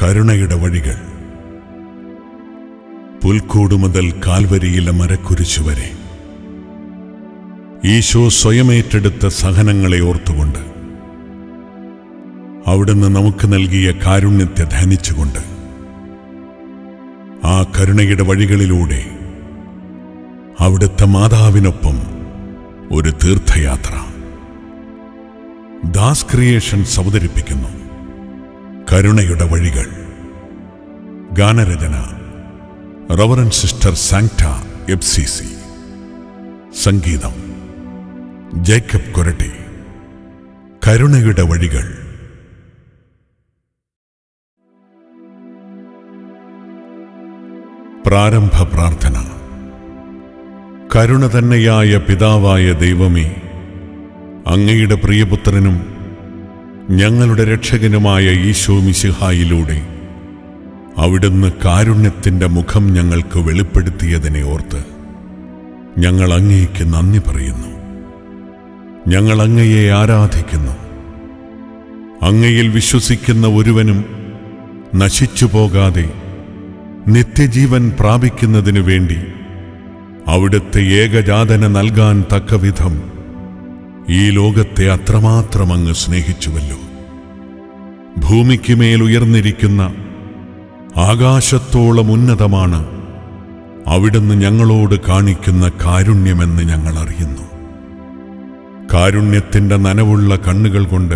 കരുണയുടെ വഴികൾ പുൽക്കൂട് മുതൽ കാൽവരിയിലെ മരക്കുരിശു വരെ ഈശോ സ്വയമേറ്റെടുത്ത സഹനങ്ങളെ ഓർത്തുകൊണ്ട് അവിടുന്ന് നമുക്ക് നൽകിയ കാരുണ്യത്തെ ധ്യാനിച്ചുകൊണ്ട് ആ കരുണയുടെ വഴികളിലൂടെ അവിടുത്തെ മാതാവിനൊപ്പം ഒരു തീർത്ഥയാത്ര ദാസ് ക്രിയേഷൻസ് അവതരിപ്പിക്കുന്നു കരുണയുടെ വഴികൾ ഗാനരചന റവറൻ സിസ്റ്റർ സാങ്ക്ട എഫ് സി സി സംഗീതം ജേക്കബ് കൊരട്ടി കരുണയുടെ വഴികൾ പ്രാരംഭ പ്രാർത്ഥന കരുണ തന്നെയായ പിതാവായ ദൈവമേ അങ്ങയുടെ പ്രിയപുത്രനും ഞങ്ങളുടെ രക്ഷകനുമായ ഈശോ മിശിഹായിലൂടെ അവിടുന്ന് കാരുണ്യത്തിൻ്റെ മുഖം ഞങ്ങൾക്ക് വെളിപ്പെടുത്തിയതിനെ ഓർത്ത് ഞങ്ങൾ അങ്ങേക്ക് നന്ദി പറയുന്നു ഞങ്ങൾ അങ്ങയെ ആരാധിക്കുന്നു അങ്ങയിൽ വിശ്വസിക്കുന്ന ഒരുവനും നശിച്ചു പോകാതെ നിത്യജീവൻ പ്രാപിക്കുന്നതിനു വേണ്ടി അവിടുത്തെ ഏകജാതന നൽകാൻ തക്കവിധം ഈ ലോകത്തെ അത്രമാത്രം അങ്ങ് സ്നേഹിച്ചുവല്ലോ ഭൂമിക്ക് മേൽ ഉയർന്നിരിക്കുന്ന ആകാശത്തോളം ഉന്നതമാണ് അവിടുന്ന് ഞങ്ങളോട് കാണിക്കുന്ന കാരുണ്യമെന്ന് ഞങ്ങൾ അറിയുന്നു കാരുണ്യത്തിൻ്റെ നനവുള്ള കണ്ണുകൾ കൊണ്ട്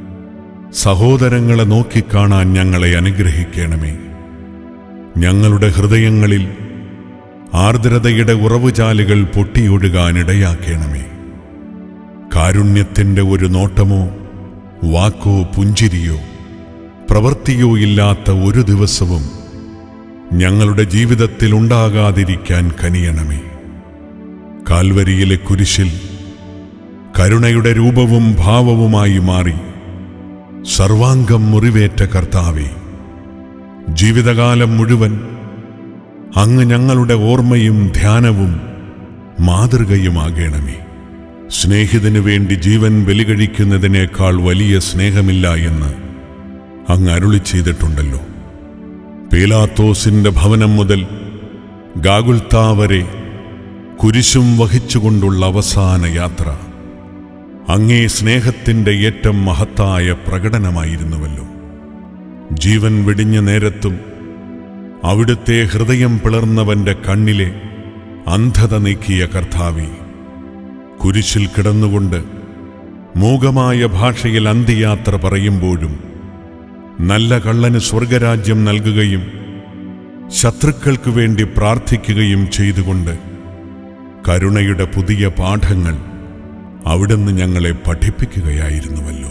സഹോദരങ്ങളെ നോക്കിക്കാണാൻ ഞങ്ങളെ അനുഗ്രഹിക്കണമേ ഞങ്ങളുടെ ഹൃദയങ്ങളിൽ ആർദ്രതയുടെ ഉറവുചാലുകൾ പൊട്ടിയൊഴുകാൻ ഇടയാക്കണമേ കാരുണ്യത്തിൻ്റെ ഒരു നോട്ടമോ വാക്കോ പുഞ്ചിരിയോ പ്രവൃത്തിയോ ഇല്ലാത്ത ഒരു ദിവസവും ഞങ്ങളുടെ ജീവിതത്തിൽ ഉണ്ടാകാതിരിക്കാൻ കനിയണമേ കാൽവരിയിലെ കുരിശിൽ കരുണയുടെ രൂപവും ഭാവവുമായി മാറി സർവാംഗം മുറിവേറ്റ കർത്താവേ ജീവിതകാലം മുഴുവൻ അങ്ങ് ഞങ്ങളുടെ ഓർമ്മയും ധ്യാനവും മാതൃകയുമാകണമേ സ്നേഹിതനു വേണ്ടി ജീവൻ ബലികഴിക്കുന്നതിനേക്കാൾ വലിയ സ്നേഹമില്ല എന്ന് അങ്ങ് അരുളി ചെയ്തിട്ടുണ്ടല്ലോ പീലാത്തോസിന്റെ ഭവനം മുതൽ ഗാഗുൽത്താ വരെ കുരിശും വഹിച്ചുകൊണ്ടുള്ള അവസാന യാത്ര അങ്ങേ സ്നേഹത്തിന്റെ ഏറ്റവും മഹത്തായ പ്രകടനമായിരുന്നുവല്ലോ ജീവൻ വെടിഞ്ഞ നേരത്തും അവിടുത്തെ ഹൃദയം പിളർന്നവന്റെ കണ്ണിലെ അന്ധത നീക്കിയ കർത്താവി കുരിശിൽ കിടന്നുകൊണ്ട് മൂകമായ ഭാഷയിൽ അന്ത്യയാത്ര പറയുമ്പോഴും നല്ല കള്ളന് സ്വർഗരാജ്യം നൽകുകയും ശത്രുക്കൾക്ക് വേണ്ടി പ്രാർത്ഥിക്കുകയും ചെയ്തുകൊണ്ട് കരുണയുടെ പുതിയ പാഠങ്ങൾ അവിടുന്ന് ഞങ്ങളെ പഠിപ്പിക്കുകയായിരുന്നുവല്ലോ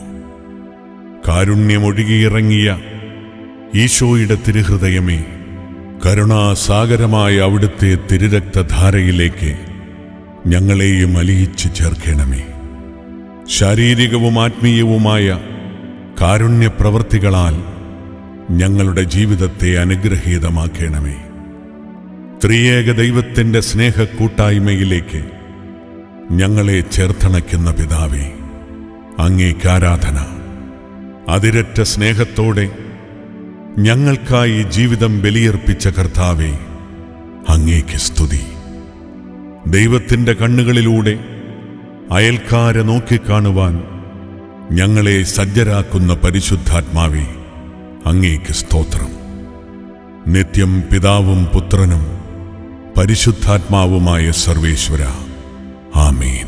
കാരുണ്യമൊഴുകിയിറങ്ങിയ ഈശോയുടെ തിരുഹൃദയമേ കരുണാസാഗരമായ അവിടുത്തെ തിരുരക്തധാരയിലേക്ക് ഞങ്ങളെയും അലിയിച്ചു ചേർക്കണമേ ശാരീരികവും ആത്മീയവുമായ കാരുണ്യപ്രവൃത്തികളാൽ ഞങ്ങളുടെ ജീവിതത്തെ അനുഗ്രഹീതമാക്കണമേ ത്രിയേക ദൈവത്തിൻ്റെ സ്നേഹ കൂട്ടായ്മയിലേക്ക് ഞങ്ങളെ ചേർത്തണയ്ക്കുന്ന പിതാവേ അങ്ങേക്ക് ആരാധന അതിരറ്റ സ്നേഹത്തോടെ ഞങ്ങൾക്കായി ജീവിതം ബലിയർപ്പിച്ച കർത്താവേ അങ്ങേക്ക് സ്തുതി ദൈവത്തിൻ്റെ കണ്ണുകളിലൂടെ അയൽക്കാരെ നോക്കിക്കാണുവാൻ ഞങ്ങളെ സജ്ജരാക്കുന്ന പരിശുദ്ധാത്മാവേ അങ്ങേക്ക് സ്തോത്രം നിത്യം പിതാവും പുത്രനും പരിശുദ്ധാത്മാവുമായ സർവേശ്വര ആമേൻ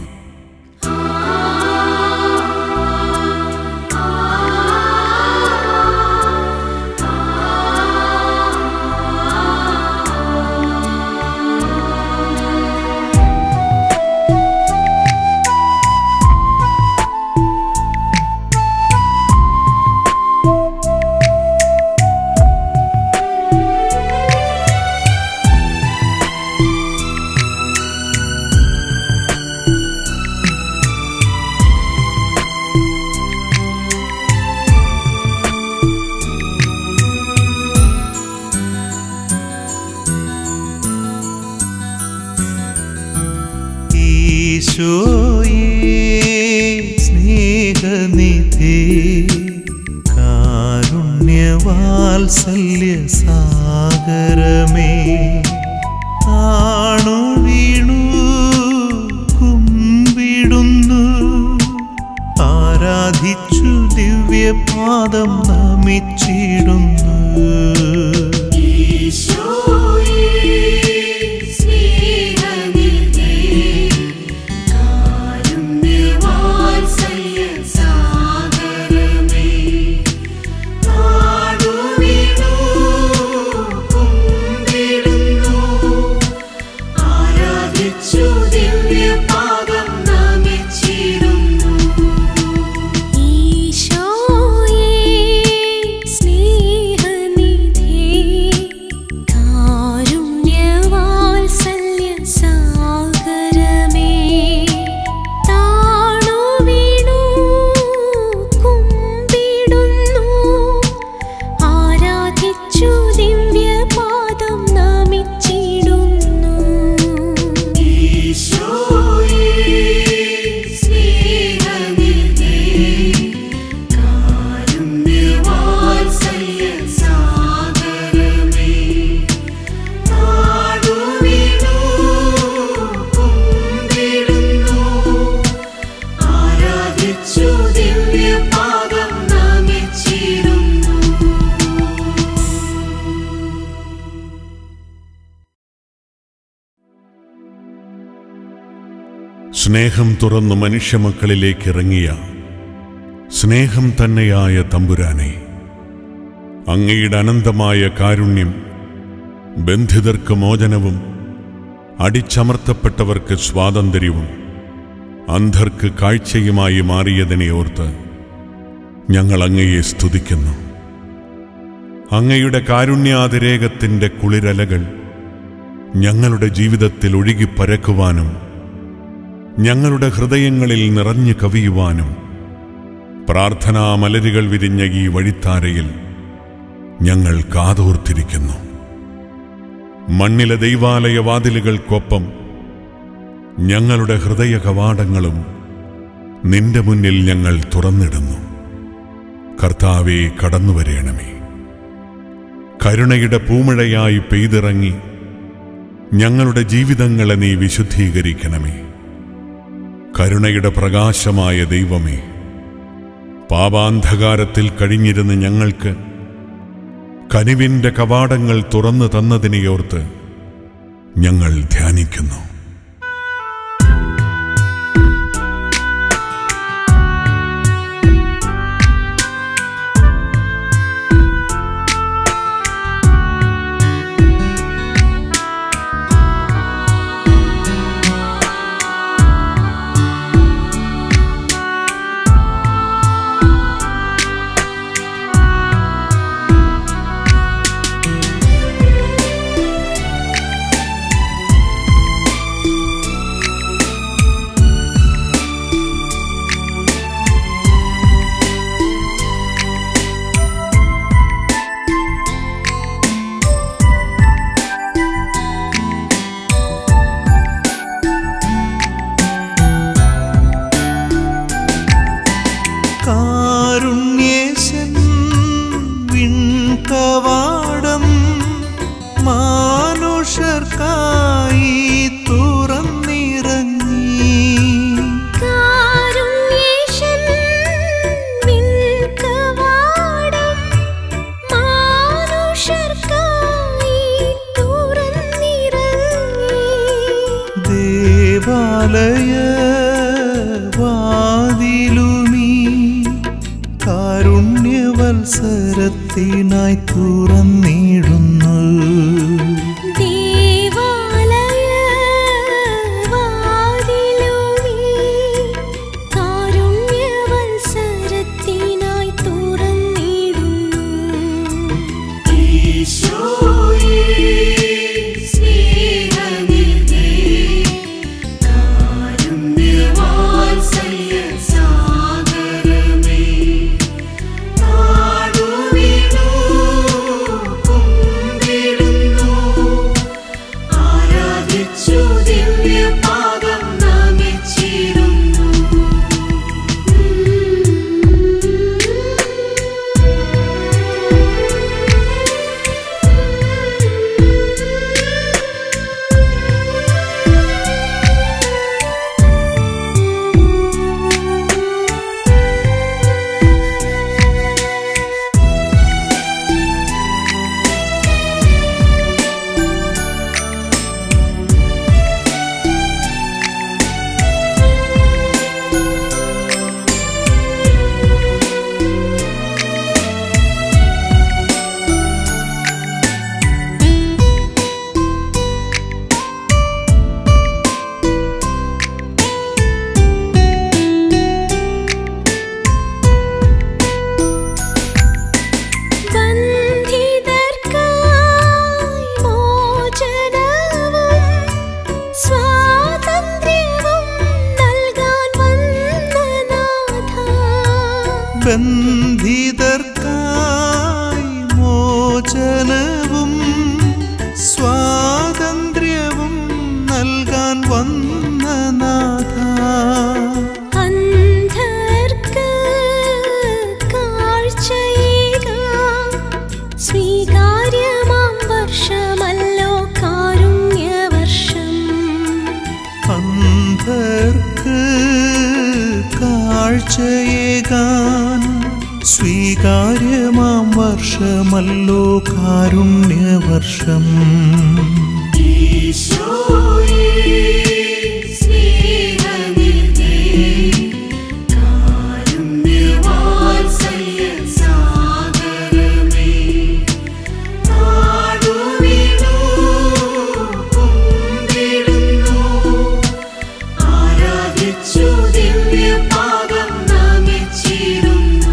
ഈശോയേ സ്നേഹനിധി കാരുണ്യമേകുമീ കാരുണ്യവാത്സല്യ സാഗരമേ ആണു വീണു കുമ്പിടുന്നു ആരാധിച്ചു ദിവ്യപാദം നമിച്ചിടുന്നു ദിവ്യപാദം നമിച്ചിടുന്നു ഈശോയേ സ്നേഹനിധി കാരുണ്യവാത്സല്യ സാഗരമേ താണു വീണു കുമ്പിടുന്നു ആരാധിച്ചു ദിവ്യപാദം നമിച്ചിടുന്നു ഈശോയേ സ്നേഹനിധി കാരുണ്യവാത്സല്യ സാഗരമേ താണു വീണു കുമ്പിടുന്നു ആരാധിച്ചു ദിവ്യപാദം നമിച്ചിടുന്നു സ്നേഹം തുറന്നു മനുഷ്യമക്കളിലേക്ക് ഇറങ്ങിയ സ്നേഹം തന്നെയായ തമ്പുരാനെ അങ്ങയുടെ അനന്തമായ കാരുണ്യം ബന്ധിതർക്ക് മോചനവും അടിച്ചമർത്തപ്പെട്ടവർക്ക് സ്വാതന്ത്ര്യവും അന്ധർക്ക് കാഴ്ചയുമായി മാറിയതിനെ ഓർത്ത് ഞങ്ങൾ അങ്ങയെ സ്തുതിക്കുന്നു അങ്ങയുടെ കാരുണ്യാതിരേകത്തിൻ്റെ കുളിരലകൾ ഞങ്ങളുടെ ജീവിതത്തിൽ ഒഴുകിപ്പരക്കുവാനും ഞങ്ങളുടെ ഹൃദയങ്ങളിൽ നിറഞ്ഞു കവിയുവാനും പ്രാർത്ഥനാ മലരുകൾ വിരിഞ്ഞ ഈ വഴിത്താരയിൽ ഞങ്ങൾ കാതോർത്തിരിക്കുന്നു മണ്ണിലെ ദൈവാലയ വാതിലുകൾക്കൊപ്പം ഞങ്ങളുടെ ഹൃദയ കവാടങ്ങളും നിന്റെ മുന്നിൽ ഞങ്ങൾ തുറന്നിടുന്നു കർത്താവെ കടന്നുവരേണമേ കരുണയുടെ പൂമഴയായി പെയ്തിറങ്ങി ഞങ്ങളുടെ ജീവിതങ്ങളെ നീ വിശുദ്ധീകരിക്കണമേ കരുണയുടെ പ്രകാശമായ ദൈവമേ പാപാന്ധകാരത്തിൽ കഴിഞ്ഞിരുന്ന ഞങ്ങൾക്ക് കനിവിന്റെ കവാടങ്ങൾ തുറന്നു തന്നതിനെയോർത്ത് ഞങ്ങൾ ധ്യാനിക്കുന്നു കാരുണ്യേശൻ വിൺകവാടം മാനുഷർക്കായി തുറന്നിറങ്ങി കാരുണ്യേശൻ വിൺകവാടം മാനുഷർക്കായി തുറന്നിറങ്ങി ദേവാലയ വാതിലുമീ കാരുണ്യവത്സരത്തിനായി തുറന്നിടുന്നു ദേവാലയ വാതിലുമീ കാരുണ്യവത്സരത്തിനായി തുറന്നിടുന്നു ഈശോയേ സ്നേഹനിധി കാരുണ്യവാത്സല്യ സാഗരമേ താണു വീണു കുമ്പിടുന്നു കാഴ്ചയേകാൻ സ്വീകാര്യമാം വർഷമല്ലോ കാരുണ്യവർഷം ഈശോയേ സ്നേഹനിധി കാരുണ്യവാത്സല്യ സാഗരമേ നാടുവിടൂ കുമ്പിടുന്നു ആരാധിച്ചു ദിവ്യപാദം നമിച്ചിടുന്നു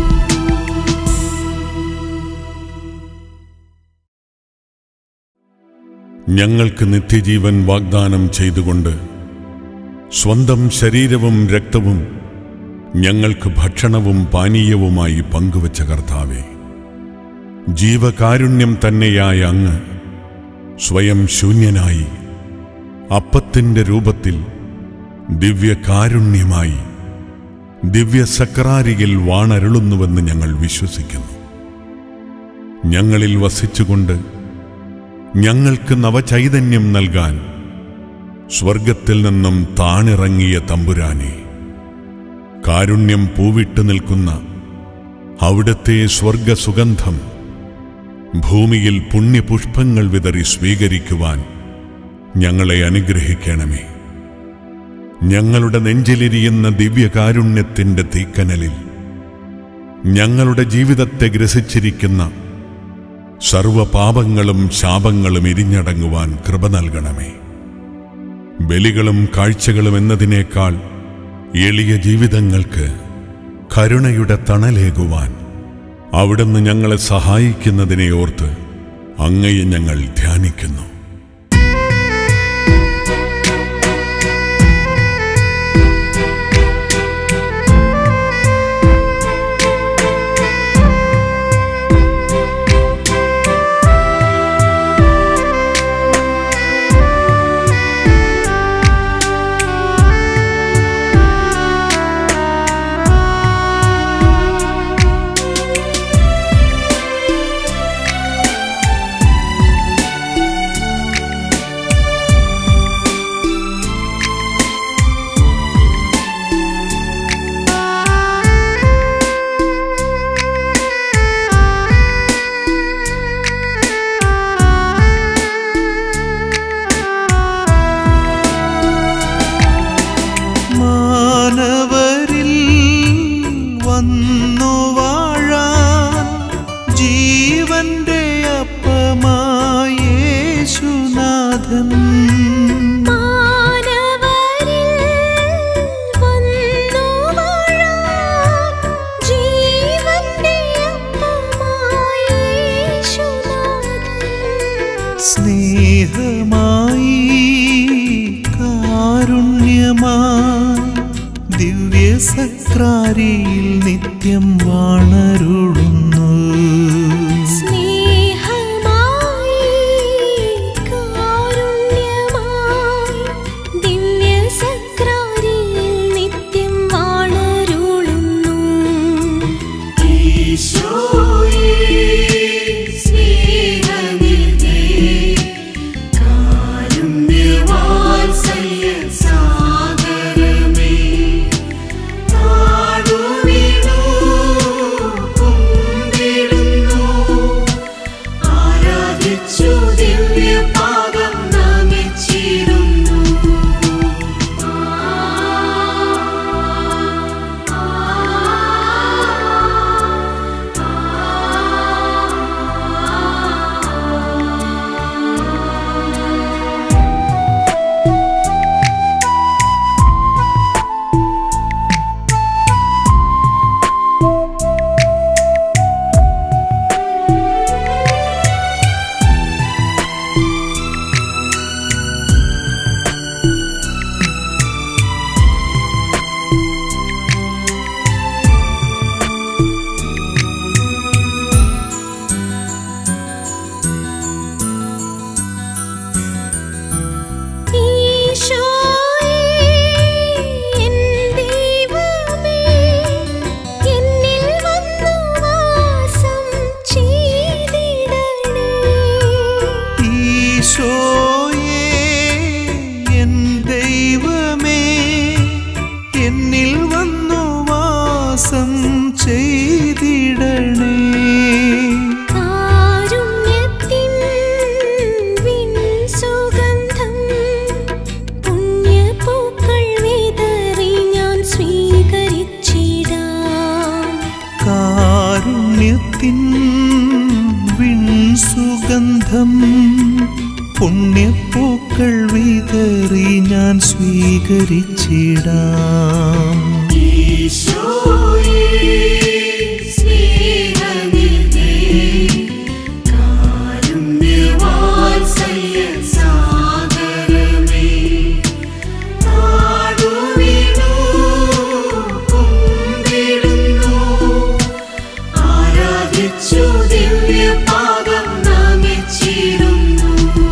ഞങ്ങൾക്ക് നിത്യജീവൻ വാഗ്ദാനം ചെയ്തുകൊണ്ട് സ്വന്തം ശരീരവും രക്തവും ഞങ്ങൾക്ക് ഭക്ഷണവും പാനീയവുമായി പങ്കുവച്ച കർത്താവെ ജീവകാരുണ്യം തന്നെയായ അങ്ങ് സ്വയം ശൂന്യനായി അപ്പത്തിൻ്റെ രൂപത്തിൽ ദിവ്യകാരുണ്യമായി ദിവ്യസക്രാരിയിൽ വാണരുളുന്നുവെന്ന് ഞങ്ങൾ വിശ്വസിക്കുന്നു ഞങ്ങളിൽ വസിച്ചുകൊണ്ട് ഞങ്ങൾക്ക് നവചൈതന്യം നൽകാൻ സ്വർഗത്തിൽ നിന്നും താണിറങ്ങിയ തമ്പുരാനെ കാരുണ്യം പൂവിട്ട് നിൽക്കുന്ന അവിടുത്തെ സ്വർഗസുഗന്ധം ഭൂമിയിൽ പുണ്യപുഷ്പങ്ങൾ വിതറി സ്വീകരിക്കുവാൻ ഞങ്ങളെ അനുഗ്രഹിക്കണമേ ഞങ്ങളുടെ നെഞ്ചിലിരിയുന്ന ദിവ്യകാരുണ്യത്തിൻ്റെ തീക്കനലിൽ ഞങ്ങളുടെ ജീവിതത്തെ ഗ്രസിച്ചിരിക്കുന്ന സർവപാപങ്ങളും ശാപങ്ങളും ഇരിഞ്ഞടങ്ങുവാൻ കൃപ നൽകണമേ ബലികളും കാഴ്ചകളും എന്നതിനേക്കാൾ എളിയ ജീവിതങ്ങൾക്ക് കരുണയുടെ തണലേകുവാൻ അവിടുന്ന് ഞങ്ങളെ സഹായിക്കുന്നതിനെ ഓർത്ത് അങ്ങയെ ഞങ്ങൾ ധ്യാനിക്കുന്നു മാനവരിൽ വന്നു വാഴാൻ ജീവന്റെ അപ്പമായ യേശുനാഥൻ മാനവരിൽ വന്നു വാഴാൻ ജീവന്റെ അപ്പമായ യേശുനാഥൻ സ്നേഹമായി കാരുണ്യമായി ദിവ്യസക്രാരിയിൽ നിത്യം വാണരുളുന്നു സ്നേഹമായി കാരുണ്യമായി ദിവ്യസക്രാരിയിൽ നിത്യം വാണരുളുന്നു ഈശോയേ സ്നേഹനിധി കാരുണ്യവാത്സല്യ സാഗരമേ നാടുവിടൂ വിൺസുഗന്ധം പുണ്യപ്പൂക്കൾ വിതറി ഞാൻ സ്വീകരിച്ചിടാം ഈശോയേ സ്നേഹനിധി കാരുണ്യവാത്സല്യ സാഗരമേ താടുവിനു കുമ്പിടുന്നു ആരാധിച്ചു ദിവ്യപാദം നമിച്ചിരുന്നു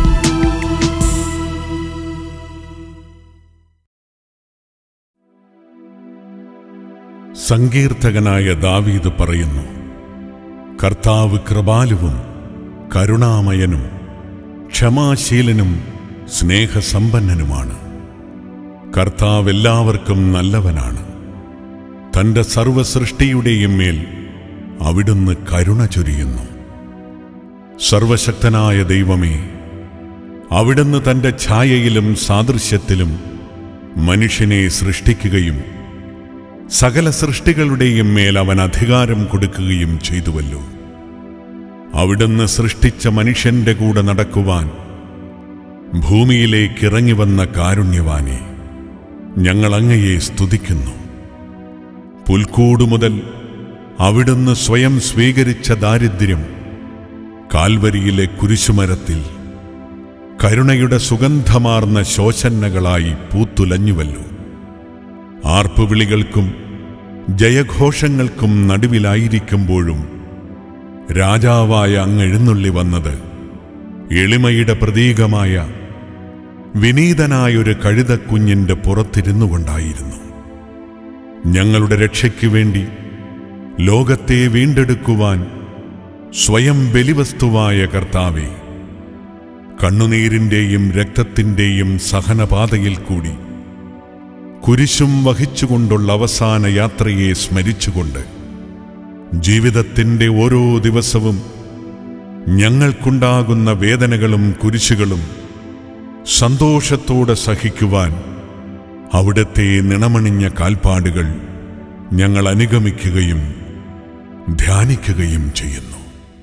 സങ്കീർത്തകനായ ദാവീദ് പറയുന്നു കർത്താവ് കൃപാലുവും കരുണാമയനും ക്ഷമാശീലനും സ്നേഹസമ്പന്നനുമാണ് കർത്താവ് എല്ലാവർക്കും നല്ലവനാണ് തന്റെ സർവസൃഷ്ടിയുടെയും മേൽ അവിടുന്ന് കരുണ ചൊരിയുന്നു സർവശക്തനായ ദൈവമേ അവിടുന്ന് തന്റെ ഛായയിലും സാദൃശ്യത്തിലും മനുഷ്യനെ സൃഷ്ടിക്കുകയും സകല സൃഷ്ടികളുടെയും മേൽ അവൻ അധികാരം കൊടുക്കുകയും ചെയ്തുവല്ലോ അവിടുന്ന് സൃഷ്ടിച്ച മനുഷ്യന്റെ കൂടെ നടക്കുവാൻ ഭൂമിയിലേക്ക് ഇറങ്ങി വന്ന കാരുണ്യവാനെ ഞങ്ങൾ അങ്ങയെ സ്തുതിക്കുന്നു പുൽക്കൂട് മുതൽ അവിടുന്ന് സ്വയം സ്വീകരിച്ച ദാരിദ്ര്യം കാൽവരിയിലെ കുരിശുമരത്തിൽ കരുണയുടെ സുഗന്ധമാർന്ന ശോശന്നകളായി പൂത്തുലഞ്ഞുവല്ലോ ആർപ്പുവിളികൾക്കും ജയഘോഷങ്ങൾക്കും നടുവിലായിരിക്കുമ്പോഴും രാജാവായ അങ്ങ് എഴുന്നള്ളി വന്നത് എളിമയുടെ പ്രതീകമായ വിനീതനായൊരു കഴുതക്കുഞ്ഞിന്റെ പുറത്തിരുന്നു കൊണ്ടായിരുന്നു ഞങ്ങളുടെ രക്ഷയ്ക്കു വേണ്ടി ലോകത്തെ വീണ്ടെടുക്കുവാൻ സ്വയം ബലിവസ്തുവായ കർത്താവെ കണ്ണുനീരിന്റെയും രക്തത്തിന്റെയും സഹനപാതയിൽ കൂടി കുരിശും വഹിച്ചുകൊണ്ടുള്ള അവസാന യാത്രയെ സ്മരിച്ചുകൊണ്ട് ജീവിതത്തിൻ്റെ ഓരോ ദിവസവും ഞങ്ങൾക്കുണ്ടാകുന്ന വേദനകളും കുരിശുകളും സന്തോഷത്തോടെ സഹിക്കുവാൻ അവിടുത്തെ നിണമണിഞ്ഞ കാൽപ്പാടുകൾ ഞങ്ങൾ അനുഗമിക്കുകയും ധ്യാനിക്കുകയും ചെയ്യുന്നു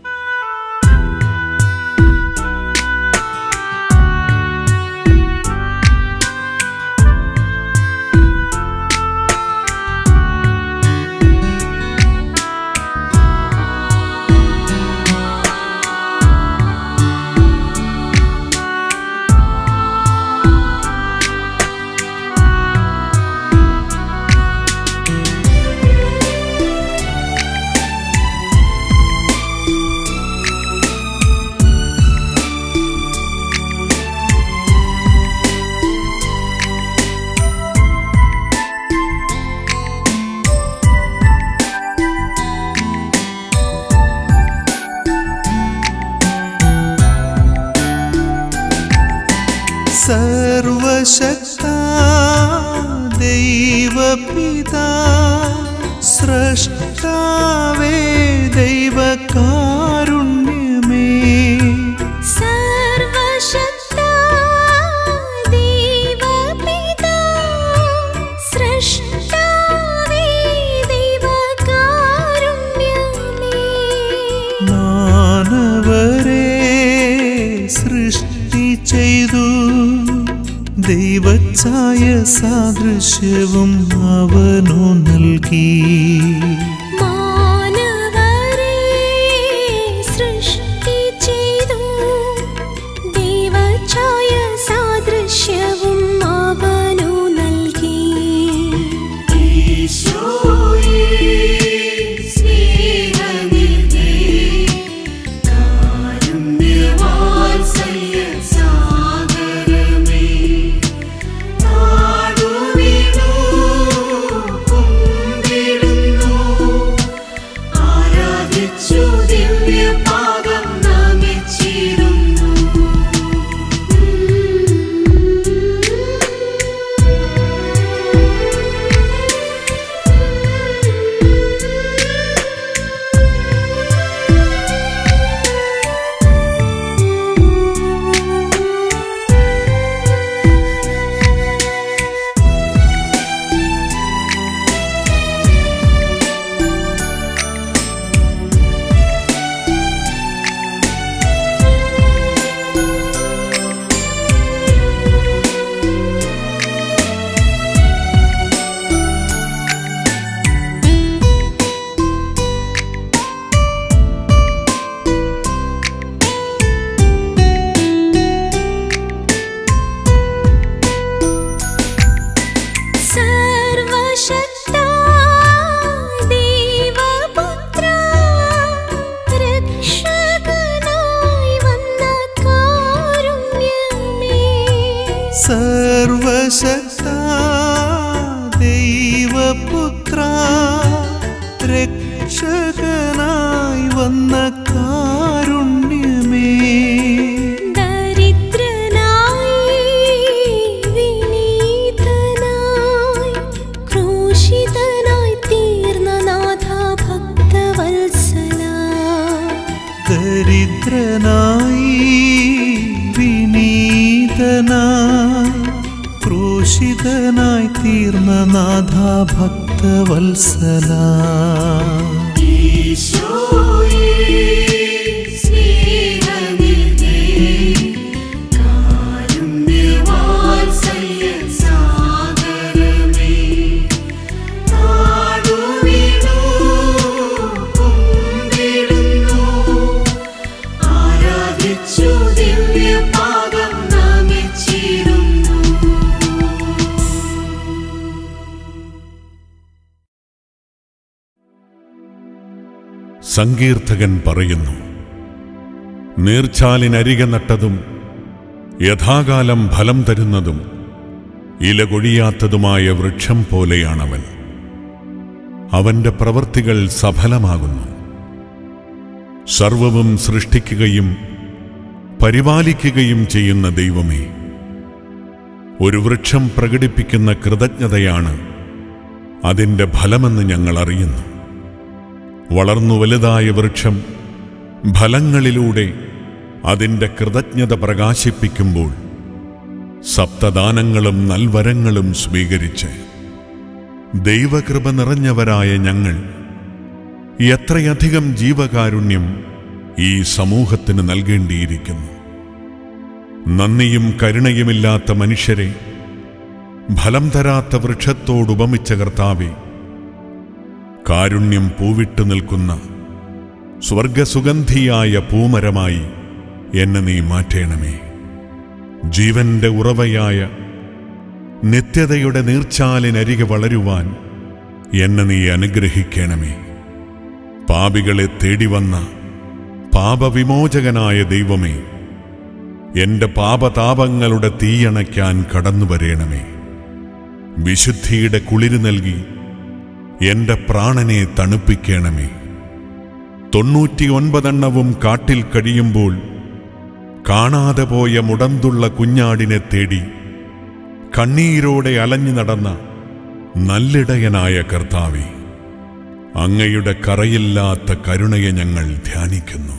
സർവശക്ത ദൈവപിതാ സൃഷ്ടാവേ ദൈവകാരുണ്യമേ സർവശക്ത ദൈവപിതാ സൃഷ്ടാവേ ദൈവകാരുണ്യമേ മാനവരെ സൃഷ്ടി ചെയ്തു ദൈവച്ചായ സാദൃശ്യവും അവനു നൽകി മാനവരെ സൃഷ്ടി ചെയ്തു ദൈവഛായ സാദൃശ്യവും അവനു നൽകി ഈശോയേ സ്നേഹനിധി കാരുണ്യവാത്സല്യ സാഗരമേ നാടുവിനു കുമ്പിടുന്നു സർവശക്ത ദൈവപുത്ര രക്ഷകനായി വന്ന കാരുണ്യമേ ദരിദ്രനായി വിനീതനായി ക്രൂശിതനായി തീർന്ന നാഥ ഭക്തവത്സല ദരിദ്രനായി വിനീതനായി ക്രൂശിതനായി തീർന്ന നാഥ ഭക്തവത്സല ഈശോയേ സ്നേഹനിധി കാരുണ്യവാത്സല്യ സാഗരമേ നാടുവിടൂ കുമ്പിടുന്നു ആരാധിച്ചു ദിവ്യപാദം നമിച്ചിരുന്നു സങ്കീർത്തകൻ പറയുന്നു നീർച്ചാലിനരികെ നട്ടതും യഥാകാലം ഫലം തരുന്നതും ഇല കൊഴിയാത്തതുമായ വൃക്ഷം പോലെയാണവൻ അവന്റെ പ്രവൃത്തികൾ സഫലമാകുന്നു സർവവും സൃഷ്ടിക്കുകയും പരിപാലിക്കുകയും ചെയ്യുന്ന ദൈവമേ ഒരു വൃക്ഷം പ്രകടിപ്പിക്കുന്ന കൃതജ്ഞതയാണ് അതിൻ്റെ ഫലമെന്ന് ഞങ്ങൾ അറിയുന്നു വളർന്നു വലുതായ വൃക്ഷം ഫലങ്ങളിലൂടെ അതിൻ്റെ കൃതജ്ഞത പ്രകാശിപ്പിക്കുമ്പോൾ സപ്തദാനങ്ങളും നൽവരങ്ങളും സ്വീകരിച്ച് ദൈവകൃപ നിറഞ്ഞവരായ ഞങ്ങൾ എത്രയധികം ജീവകാരുണ്യം ഈ സമൂഹത്തിന് നൽകേണ്ടിയിരിക്കുന്നു നന്ദിയും കരുണയുമില്ലാത്ത മനുഷ്യരെ ഫലം തരാത്ത വൃക്ഷത്തോടുപമിച്ച കർത്താവെ കാരുണ്യം പൂവിട്ടു നിൽക്കുന്ന സ്വർഗസുഗന്ധിയായ പൂമരമായി എന്നെ നീ മാറ്റേണമേ ജീവന്റെ ഉറവയായ നിത്യതയുടെ നീർച്ചാലിനരികെ വളരുവാൻ എന്നെ നീ അനുഗ്രഹിക്കണമേ പാപികളെ തേടി വന്ന പാപവിമോചകനായ ദൈവമേ എന്റെ പാപതാപങ്ങളുടെ തീയണയ്ക്കാൻ കടന്നു വരേണമേ വിശുദ്ധിയുടെ കുളിര് നൽകി എന്റെ പ്രാണനെ തണുപ്പിക്കണമേ തൊണ്ണൂറ്റിയൊൻപതെണ്ണവും കാട്ടിൽ കഴിയുമ്പോൾ കാണാതെ പോയ മുടന്തുള്ള കുഞ്ഞാടിനെ തേടി കണ്ണീരോടെ അലഞ്ഞു നടന്ന നല്ലിടയനായ കർത്താവെ അങ്ങയുടെ കറയില്ലാത്ത കരുണയെ ഞങ്ങൾ ധ്യാനിക്കുന്നു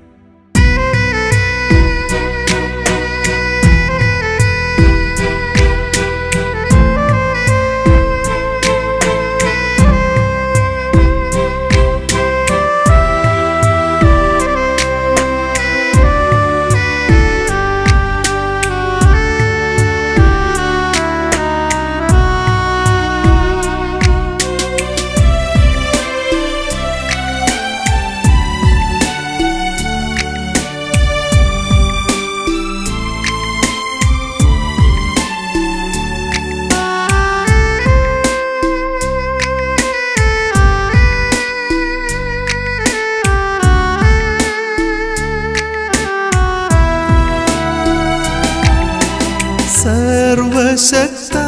സർവശക്ത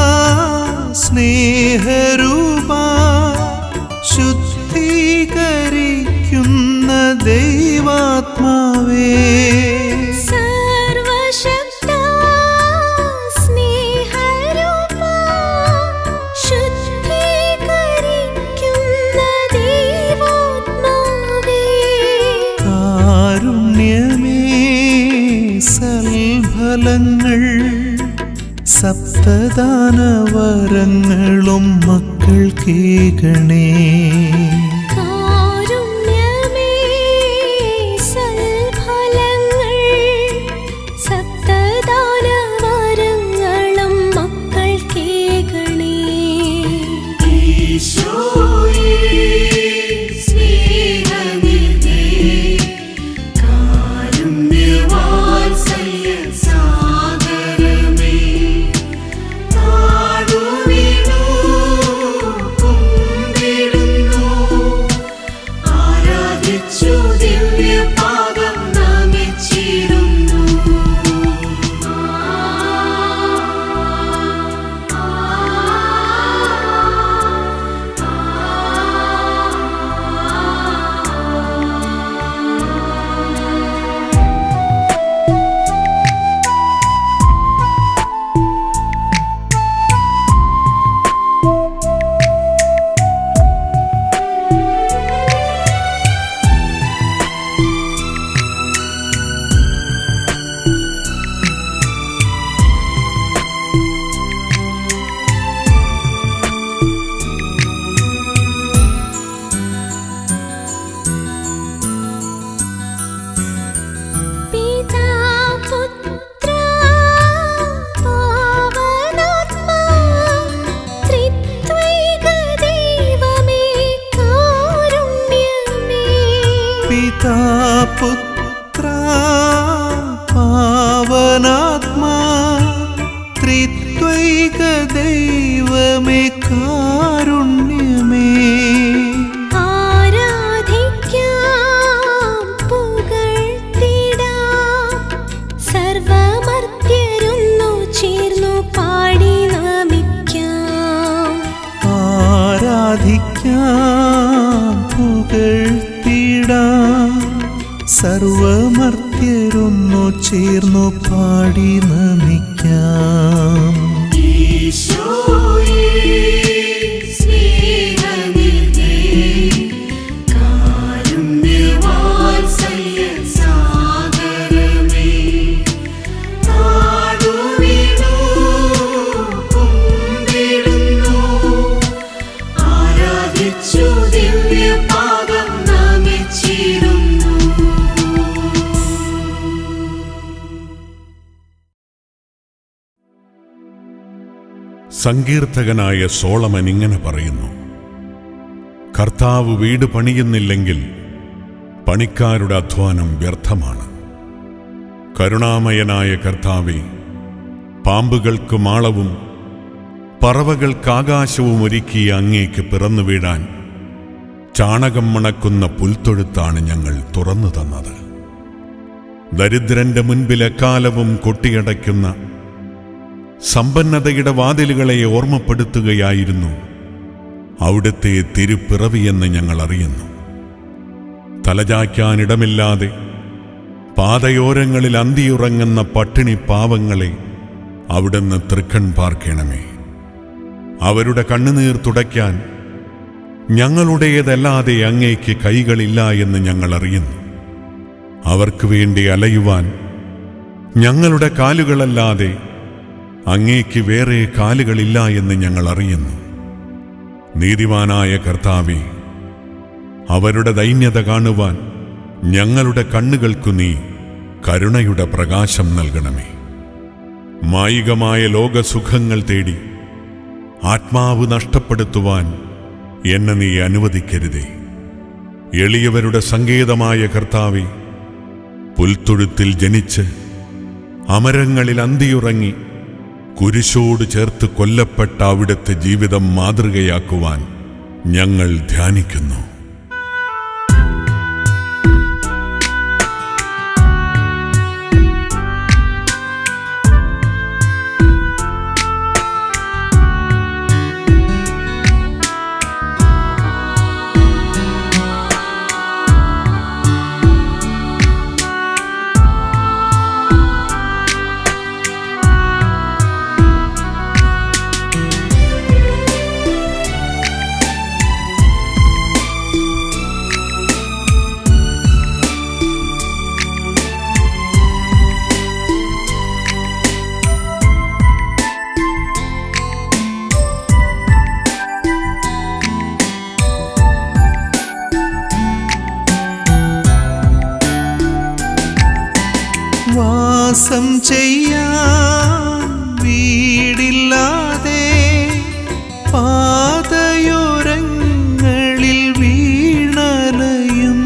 സ്നേഹരൂപ ശുദ്ധീകരിക്കുന്ന ദൈവാത്മാവേ സർവശക്ത സ്നേഹരൂപ ശുദ്ധീകരിക്കുന്ന ദൈവാത്മാവേ കാരുണ്യമേ സൽഫലങ്ങൾ സപ്തദാനവരങ്ങളും മക്കൾ കേകണേ കാരുണ്യമേ സൽഫലങ്ങൾ സപ്തദാനവരങ്ങളും മക്കൾ കേകണേ ഈശോയേ സ്നേഹനിധി കാരുണ്യവാത്സല്യ സാഗരമേ നാടുവിടൂ കുമ്പിടുന്നു പിതാ പുത്ര പാവനാത്മാ ത്രിത്വൈക ദൈവമേ കാരുണ്യമേ ആരാധിക്കാം പുകഴ്ത്തിടാം സർവമർത്യരുന്നു ചേർന്നു പാടി നമിക്കാം ആരാധിക്കാം പുകഴ്ത്തിടാം സർവമർത്യരൊന്നു ചേർന്നു പാടി നമിക്കാം ഈശോയേ സ്നേഹനിധി കാരുണ്യവാത്സല്യ സാഗരമേ നാടുവിടൂ കുമ്പിടുന്നു ആരാധിച്ചു ദിവ്യപാദം നമിച്ചിടുന്നു സങ്കീർത്തകനായ സോളമൻ ഇങ്ങനെ പറയുന്നു കർത്താവ് വീട് പണിയുന്നില്ലെങ്കിൽ പണിക്കാരുടെ അധ്വാനം വ്യർത്ഥമാണ് കരുണാമയനായ കർത്താവെ പാമ്പുകൾക്ക് മാളവും പറവകൾക്കാകാശവും ഒരുക്കിയ അങ്ങേക്ക് പിറന്നു വീഴാൻ ചാണകം മണക്കുന്ന പുൽത്തൊഴുത്താണ് ഞങ്ങൾ തുറന്നു തന്നത് ദരിദ്രന്റെ മുൻപിൽ എക്കാലവും കൊട്ടിയടയ്ക്കുന്ന സമ്പന്നതയുടെ വാതിലുകളെ ഓർമ്മപ്പെടുത്തുകയായിരുന്നു അവിടുത്തെ തിരുപ്പിറവിയെന്ന് ഞങ്ങൾ അറിയുന്നു തലചായ്ക്കാനിടമില്ലാതെ പാതയോരങ്ങളിൽ അന്തിയുറങ്ങുന്ന പട്ടിണി പാവങ്ങളെ അവിടുന്ന് തൃക്കൺ പാർക്കണമേ അവരുടെ കണ്ണുനീർ തുടയ്ക്കാൻ ഞങ്ങളുടേതല്ലാതെ അങ്ങേക്ക് കൈകളില്ല എന്ന് ഞങ്ങൾ അറിയുന്നു അവർക്ക് വേണ്ടി അലയുവാൻ ഞങ്ങളുടെ കാലുകളല്ലാതെ അങ്ങേക്ക് വേറെ കാലുകളില്ല എന്ന് ഞങ്ങൾ അറിയുന്നു നീതിമാനായ കർത്താവെ അവരുടെ ദൈന്യത കാണുവാൻ ഞങ്ങളുടെ കണ്ണുകൾക്കു നീ കരുണയുടെ പ്രകാശം നൽകണമേ മായികമായ ലോകസുഖങ്ങൾ തേടി ആത്മാവ് നഷ്ടപ്പെടുത്തുവാൻ എന്നെ നീ അനുവദിക്കരുതേ എളിയവരുടെ സങ്കേതമായ കർത്താവെ പുൽത്തൊഴുത്തിൽ ജനിച്ച് അമരങ്ങളിൽ അന്തിയുറങ്ങി കുരിശോട് ചേർത്ത് കൊല്ലപ്പെട്ട അവിടുത്തെ ജീവിതം മാതൃകയാക്കുവാൻ ഞങ്ങൾ ധ്യാനിക്കുന്നു വാസം ചെയ്യാൻ വീടില്ലാതെ പാതയോരങ്ങളിൽ വീണലയും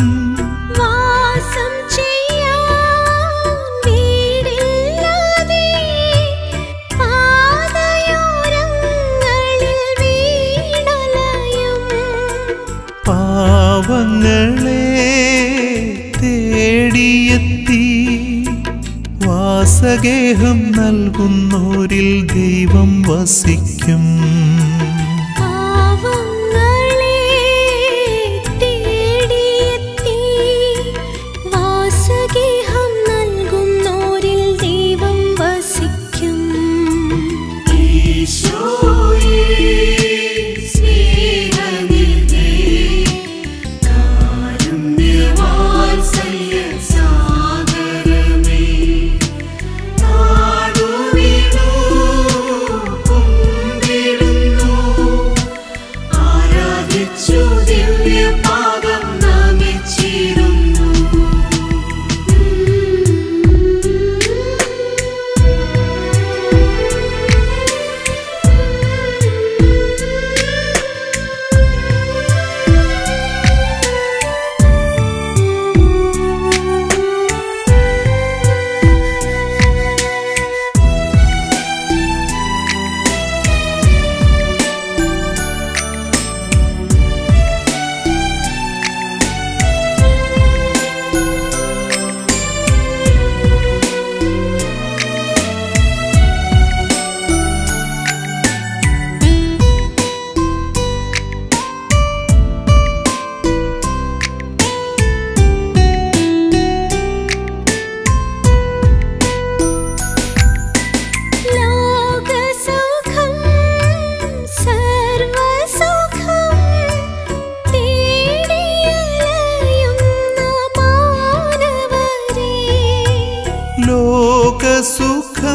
വാസം ചെയ്യാൻ വീടില്ലാതെ പാതയോരങ്ങളിൽ വീണലയും പാവങ്ങളെ തേടിയെത്തി വാസഗേഹം നൽകുന്നോരിൽ ദൈവം വസിക്കും പാവങ്ങളെ തേടിയെത്തി വാസഗേഹം നൽകുന്നോരിൽ ദൈവം വസിക്കും ഈശോയേ സ്നേഹനിധി കാരുണ്യവാത്സല്യ സാഗരമേ നാടുവിടൂ കുമ്പിടുന്നു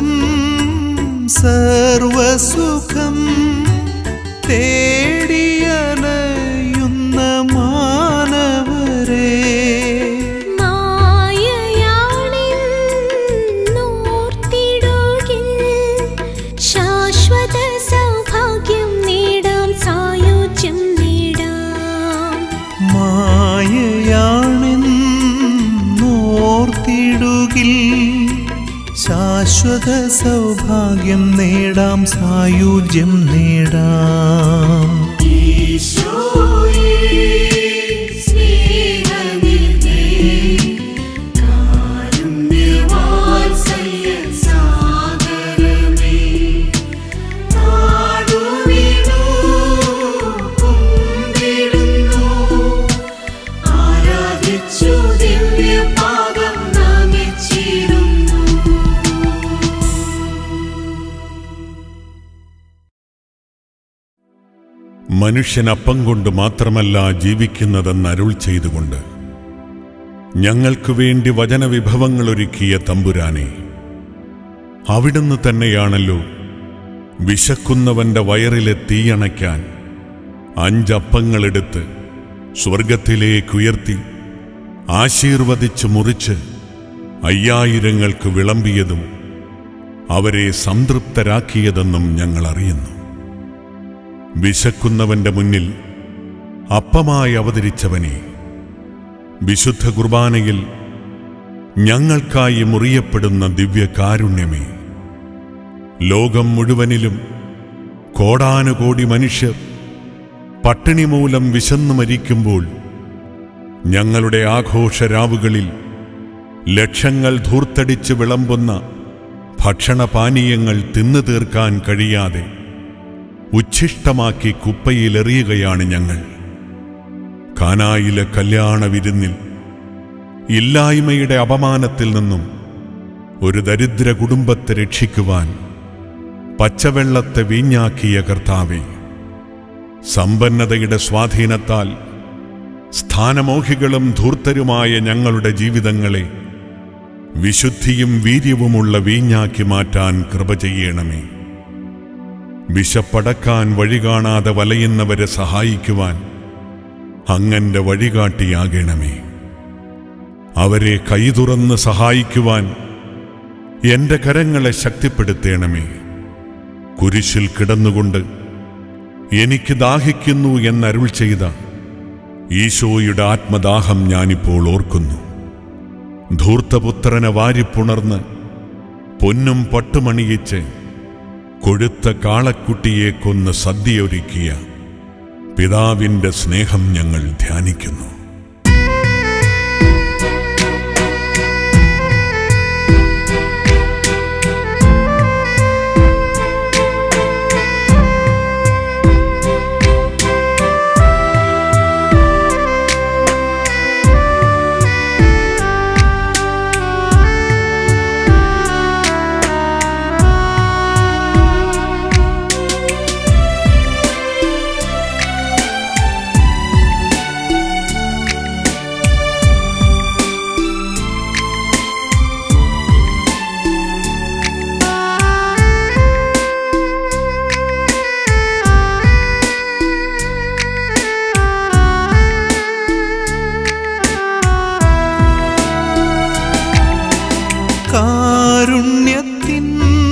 സർവസുഖം സർവസുഖം തേടിയലയുന്ന മാനവരേ മായയാണെന്നോർത്തിടുകിൽ ശാശ്വത സൗഭാഗ്യം നേടാം സായുജ്യം നേടാം മായയാണെന്നോർത്തിടുകിൽ ശാശ്വത സൗഭാഗ്യം നേടാം സായുജ്യം നേടാം ഈശോയേ സ്നേഹനിധി കാരുണ്യവാത്സല്യ സാഗരമേ നാടുവിടൂ കുമ്പിടുന്നു ആരാധിച്ചു ദിവ്യപാദം നമിച്ചിരുന്നു മനുഷ്യൻ അപ്പം കൊണ്ട് മാത്രമല്ല ജീവിക്കുന്നതെന്ന് അരുൾ ചെയ്തുകൊണ്ട് ഞങ്ങൾക്കു വേണ്ടി വചനവിഭവങ്ങൾ ഒരുക്കിയ തമ്പുരാനെ അവിടുന്ന് തന്നെയാണല്ലോ വിശക്കുന്നവന്റെ വയറിലെ തീയണയ്ക്കാൻ അഞ്ചപ്പങ്ങളെടുത്ത് സ്വർഗത്തിലേക്കുയർത്തി ആശീർവദിച്ച് മുറിച്ച് അയ്യായിരങ്ങൾക്ക് വിളമ്പിയതും അവരെ സംതൃപ്തരാക്കിയതെന്നും ഞങ്ങൾ അറിയുന്നു വിശക്കുന്നവന്റെ മുന്നിൽ അപ്പമായി അവതരിച്ചവനെ വിശുദ്ധ കുർബാനയിൽ ഞങ്ങൾക്കായി മുറിയപ്പെടുന്ന ദിവ്യകാരുണ്യമേ ലോകം മുഴുവനിലും കോടാനുകോടി മനുഷ്യർ പട്ടിണി മൂലം വിശന്നു മരിക്കുമ്പോൾ ഞങ്ങളുടെ ആഘോഷരാവുകളിൽ ലക്ഷങ്ങൾ ധൂർത്തടിച്ച് വിളമ്പുന്ന ഭക്ഷണപാനീയങ്ങൾ തിന്നു തീർക്കാൻ കഴിയാതെ ഉച്ഛിഷ്ടമാക്കി കുപ്പയിലെറിയുകയാണ് ഞങ്ങൾ കാനായിലെ കല്യാണ വിരുന്നിൽ ഇല്ലായ്മയുടെ അപമാനത്തിൽ നിന്നും ഒരു ദരിദ്ര കുടുംബത്തെ രക്ഷിക്കുവാൻ പച്ചവെള്ളത്തെ വീഞ്ഞാക്കിയ കർത്താവെ സമ്പന്നതയുടെ സ്വാധീനത്താൽ സ്ഥാനമോഹികളും ധൂർത്തരുമായ ഞങ്ങളുടെ ജീവിതങ്ങളെ വിശുദ്ധിയും വീര്യവുമുള്ള വീഞ്ഞാക്കി മാറ്റാൻ കൃപ ചെയ്യണമേ വിശപ്പടക്കാൻ വഴി കാണാതെ വലയുന്നവരെ സഹായിക്കുവാൻ അങ്ങന്റെ വഴികാട്ടിയാകണമേ അവരെ കൈതുറന്ന് സഹായിക്കുവാൻ എന്റെ കരങ്ങളെ ശക്തിപ്പെടുത്തേണമേ കുരിശിൽ കിടന്നുകൊണ്ട് എനിക്ക് ദാഹിക്കുന്നു എന്നരുൾ ചെയ്ത ഈശോയുടെ ആത്മദാഹം ഞാനിപ്പോൾ ഓർക്കുന്നു ധൂർത്തപുത്രനെ വാരിപ്പുണർന്ന് പൊന്നും പട്ടുമണിയിച്ച് കൊഴുത്ത കാളക്കുട്ടിയെ കൊന്ന് സദ്യയൊരുക്കിയ പിതാവിന്റെ സ്നേഹം ഞങ്ങൾ ധ്യാനിക്കുന്നു കാരുണ്യത്തിൻ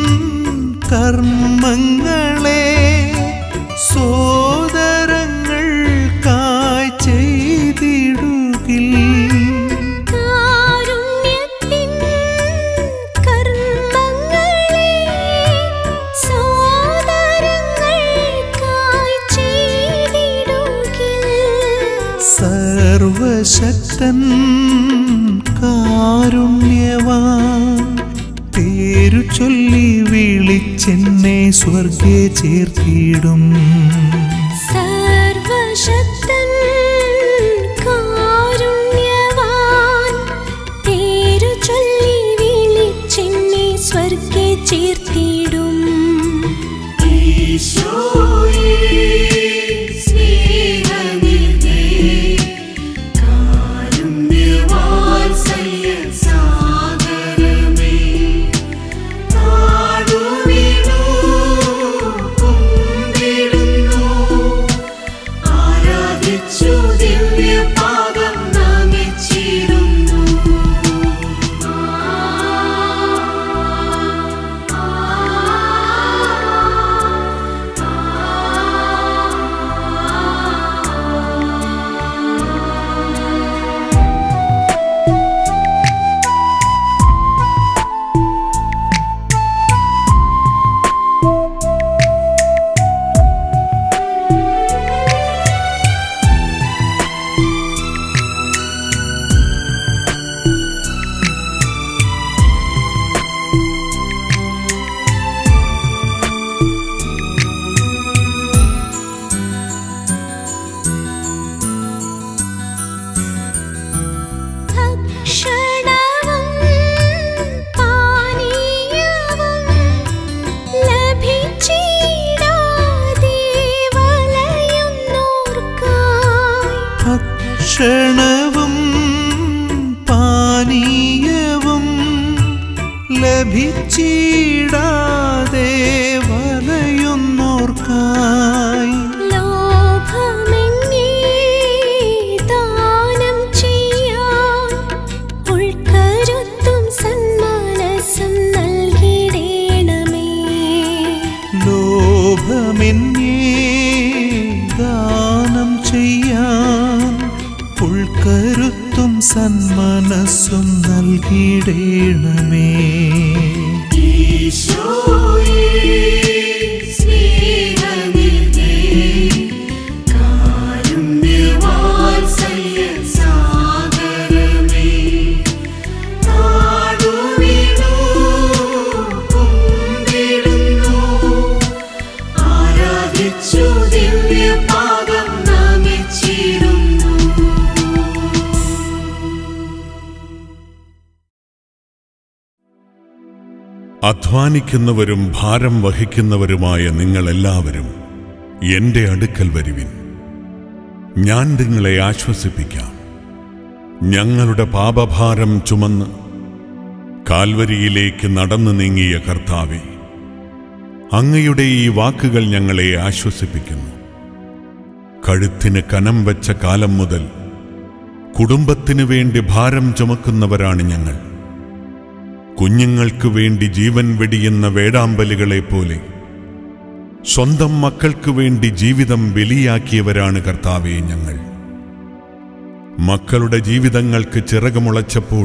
കർമ്മങ്ങളെ സോദരങ്ങൾക്കായി ചെയ്തിടുകിൽ കാരുണ്യത്തിൻ കർമ്മങ്ങളെ സോദരങ്ങൾക്കായി ചെയ്തിടുകിൽ സർവശക്തൻ കാരുണ്യവാൻ പേരു ചൊല്ലി വിളിച്ചെന്നെ സ്വർഗേ ചേർത്തിടും സർവശക്തൻ കാരുണ്യവാൻ പേരു ചൊല്ലി വിളിച്ചെന്നെ സ്വർഗെ ചേർത്തിടും ഈശോയേ സ്നേഹനിധി കാരുണ്യവാത്സല്യ സാഗരമേ നാടുവിടൂ ലഭിച്ചിടാതെ വലയുന്നോർക്കായി ലോഭമെന്നേ ദാനം ചെയ്യാൻ ഉൾക്കരുത്തും സന്മനസ്സും നൽകിടേണമേ ലോഭമെന്നേ ദാനം ചെയ്യാൻ ഉൾക്കരുത്തും സന്മനസ്സും നൽകിടേണമേ ദിവ്യപാദം നമിച്ചിരുന്നു അധ്വാനിക്കുന്നവരും ഭാരം വഹിക്കുന്നവരുമായ നിങ്ങളെല്ലാവരും എന്റെ അടുക്കൽ വരുവിൻ ഞാൻ നിങ്ങളെ ആശ്വസിപ്പിക്കാം ഞങ്ങളുടെ പാപഭാരം ചുമന്ന് കാൽവരിയിലേക്ക് നടന്നു നീങ്ങിയ കർത്താവെ അങ്ങയുടെ ഈ വാക്കുകൾ ഞങ്ങളെ ആശ്വസിപ്പിക്കുന്നു കഴുത്തിന് കനം വെച്ച കാലം മുതൽ കുടുംബത്തിനു വേണ്ടി ഭാരം ചുമക്കുന്നവരാണ് ഞങ്ങൾ കുഞ്ഞുങ്ങൾക്ക് വേണ്ടി ജീവൻ വെടിയുന്ന വേടാമ്പലുകളെ പോലെ സ്വന്തം മക്കൾക്ക് വേണ്ടി ജീവിതം ബലിയാക്കിയവരാണ് കർത്താവെ ഞങ്ങൾ മക്കളുടെ ജീവിതങ്ങൾക്ക് ചിറകുമുളച്ചപ്പോൾ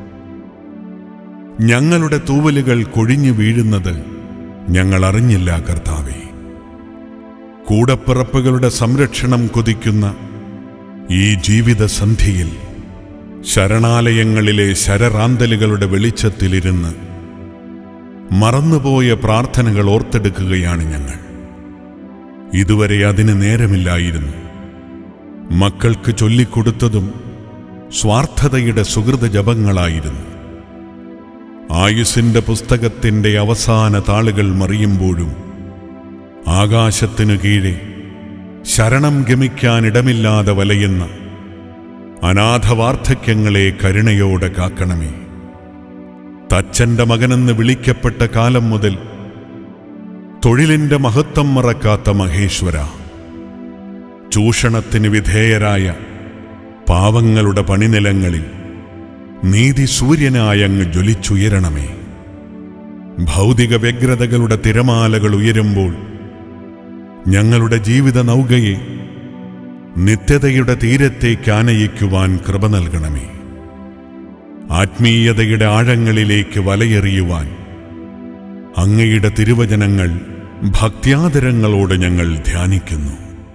ഞങ്ങളുടെ തൂവലുകൾ കൊഴിഞ്ഞു വീഴുന്നത് ഞങ്ങൾ അറിഞ്ഞില്ല കർത്താവെ കൂടപ്പിറപ്പുകളുടെ സംരക്ഷണം കൊതിക്കുന്ന ഈ ജീവിതസന്ധിയിൽ ശരണാലയങ്ങളിലെ ശരറാന്തലുകളുടെ വെളിച്ചത്തിലിരുന്ന് മറന്നുപോയ പ്രാർത്ഥനകൾ ഓർത്തെടുക്കുകയാണ് ഞങ്ങൾ ഇതുവരെ അതിന് നേരമില്ലായിരുന്നു മക്കൾക്ക് ചൊല്ലിക്കൊടുത്തതും സ്വാർത്ഥതയുടെ സുഹൃത ജപങ്ങളായിരുന്നു ആയുസിന്റെ പുസ്തകത്തിന്റെ അവസാന താളുകൾ മറിയുമ്പോഴും ആകാശത്തിനു കീഴെ ശരണം ഗമിക്കാനിടമില്ലാതെ വലയുന്ന അനാഥവാർദ്ധക്യങ്ങളെ കരുണയോടെ കാക്കണമേ തച്ചന്റെ മകനെന്ന് വിളിക്കപ്പെട്ട കാലം മുതൽ തൊഴിലിന്റെ മഹത്വം മറക്കാത്ത മഹേശ്വര ചൂഷണത്തിന് വിധേയരായ പാവങ്ങളുടെ പണിനിലങ്ങളിൽ നീതി സൂര്യനായങ്ങ് ജ്വലിച്ചുയരണമേ ഭൗതിക വ്യഗ്രതകളുടെ തിരമാലകൾ ഉയരുമ്പോൾ ഞങ്ങളുടെ ജീവിത നൗകയെ നിത്യതയുടെ തീരത്തേക്ക് ആനയിക്കുവാൻ കൃപ നൽകണമേ ആത്മീയതയുടെ ആഴങ്ങളിലേക്ക് വലയെറിയുവാൻ അങ്ങയുടെ തിരുവചനങ്ങൾ ഭക്ത്യാദരങ്ങളോട് ഞങ്ങൾ ധ്യാനിക്കുന്നു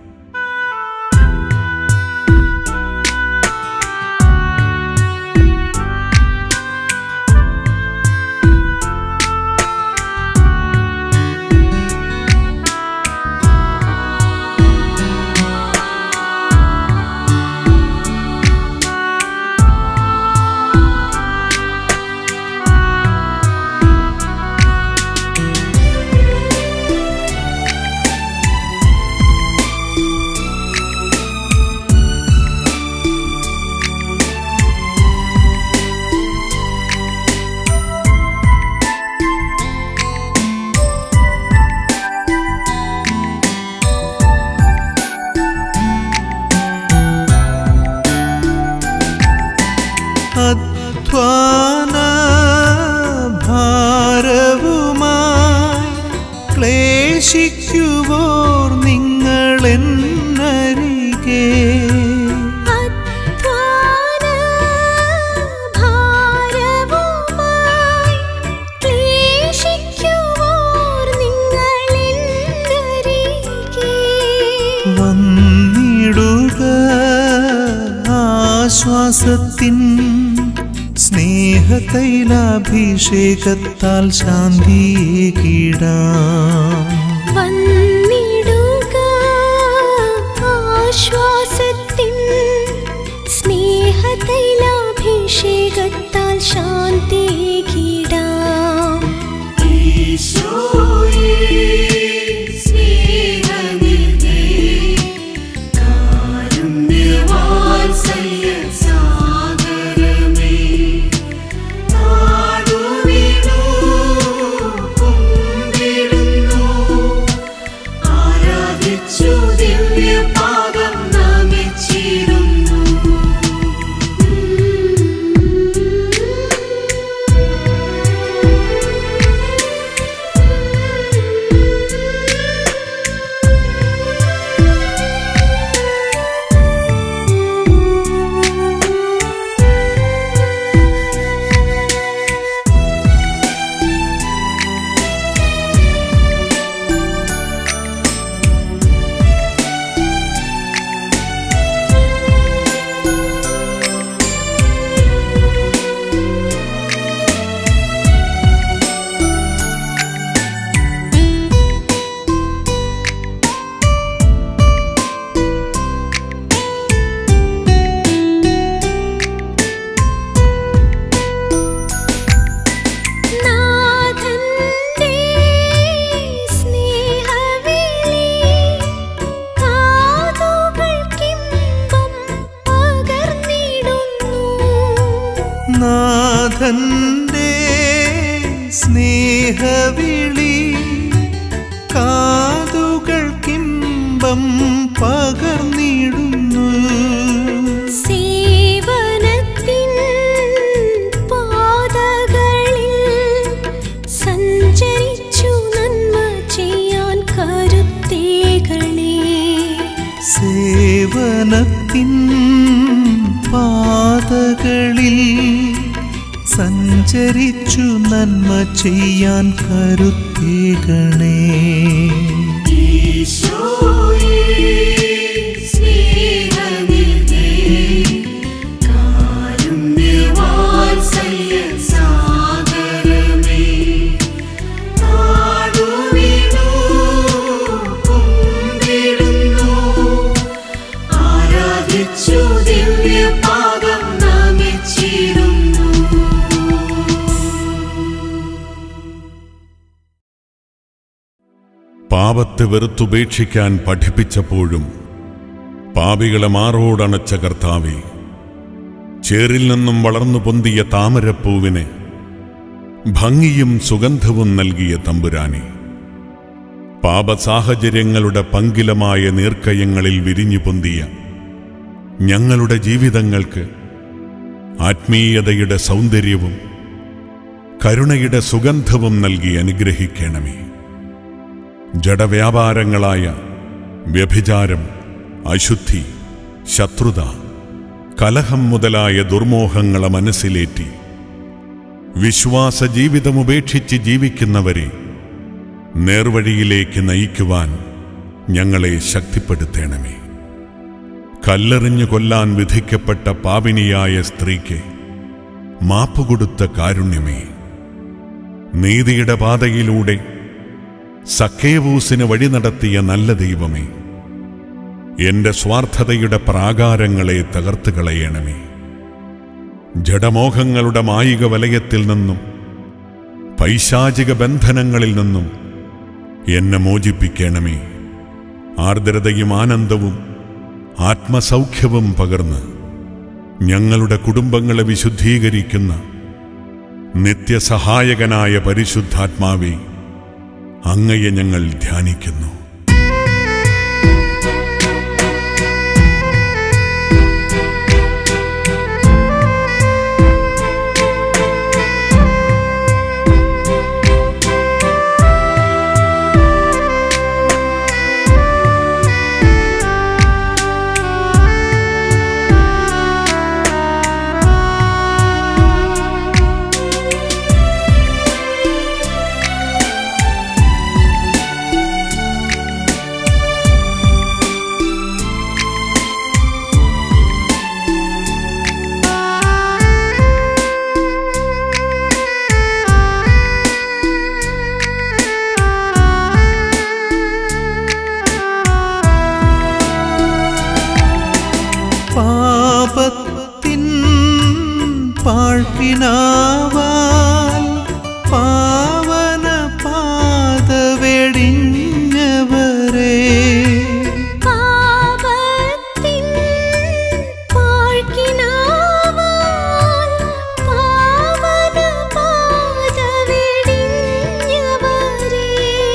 അധ്വാന ഭാരവുമായി ക്ലേശിക്കുവോർ നിങ്ങളെന്നരികെ അധ്വാന ഭാരവുമായി ക്ലേശിക്കുവോർ നിങ്ങളെന്നരികെ വന്നിടുക ആശ്വാസത്തിൻ സ്നേഹതൈലാഭിഷേകത്താൽ ശാന്തിയെ കീടാം വന്നിടുക ആശ്വാസത്തിൻ സ്നേഹതൈലാഭിഷേകത്താൽ ശാന്തിയേകിടാം സാഗരമേ നാടുവിടൂ നാഥന്റെ സ്നേഹവിളി കാതുകൾക്കിമ്പം പകർന്നിടുന്നു സേവനത്തിൻ പാതകളിൽ സഞ്ചരിച്ചു നന്മ ചെയ്യാൻ കരുത്തേകളേ സേവനത്തിൻ പാതകളിൽ സഞ്ചരിച്ചു നന്മ ചെയ്യാൻ കരുത്തേകണേ ദിവ്യപാദം നമിച്ചിരുന്നു പാപത്തെ വെറുത്തുപേക്ഷിക്കാൻ പഠിപ്പിച്ചപ്പോഴും പാപികളെ മാറോടണച്ച കർത്താവെ ചേറിൽ നിന്നും വളർന്നു പൊന്തിയ താമരപ്പൂവിന് ഭംഗിയും സുഗന്ധവും നൽകിയ തമ്പുരാനെ പാപസാഹചര്യങ്ങളുടെ പങ്കിലമായ നീർക്കയങ്ങളിൽ വിരിഞ്ഞു പൊന്തിയ ഞങ്ങളുടെ ജീവിതങ്ങൾക്ക് ആത്മീയതയുടെ സൗന്ദര്യവും കരുണയുടെ സുഗന്ധവും നൽകി അനുഗ്രഹിക്കണമേ ജഡവ്യാപാരങ്ങളായ വ്യഭിചാരം അശുദ്ധി ശത്രുത കലഹം മുതലായ ദുർമോഹങ്ങളെ മനസ്സിലേറ്റി വിശ്വാസ ജീവിതമുപേക്ഷിച്ച് ജീവിക്കുന്നവരെ നേർവഴിയിലേക്ക് നയിക്കുവാൻ ഞങ്ങളെ ശക്തിപ്പെടുത്തണമേ കല്ലെറിഞ്ഞു കൊല്ലാൻ വിധിക്കപ്പെട്ട പാപിനിയായ സ്ത്രീക്ക് മാപ്പുകൊടുത്ത കാരുണ്യമേ നീതിയുടെ പാതയിലൂടെ സക്കേവൂസിന് വഴി നടത്തിയ നല്ല ദൈവമേ എന്റെ സ്വാർത്ഥതയുടെ പ്രാകാരങ്ങളെ തകർത്ത് കളയണമേ ജഡമോഹങ്ങളുടെ മായിക വലയത്തിൽ നിന്നും പൈശാചിക ബന്ധനങ്ങളിൽ നിന്നും എന്നെ മോചിപ്പിക്കണമേ ആർദ്രതയും ആനന്ദവും ആത്മസൗഖ്യവും പകർന്ന് ഞങ്ങളുടെ കുടുംബങ്ങളെ വിശുദ്ധീകരിക്കുന്ന നിത്യസഹായകനായ പരിശുദ്ധാത്മാവേ അങ്ങയെ ഞങ്ങൾ ധ്യാനിക്കുന്നു പാപത്തിൻ പാഴ്ക്കിനാവാൽ പാവന പാത വെടിഞ്ഞവരെ പാപത്തിൻ പാഴ്ക്കിനാവാൽ പാവന പാദവെടിഞ്ഞവരേ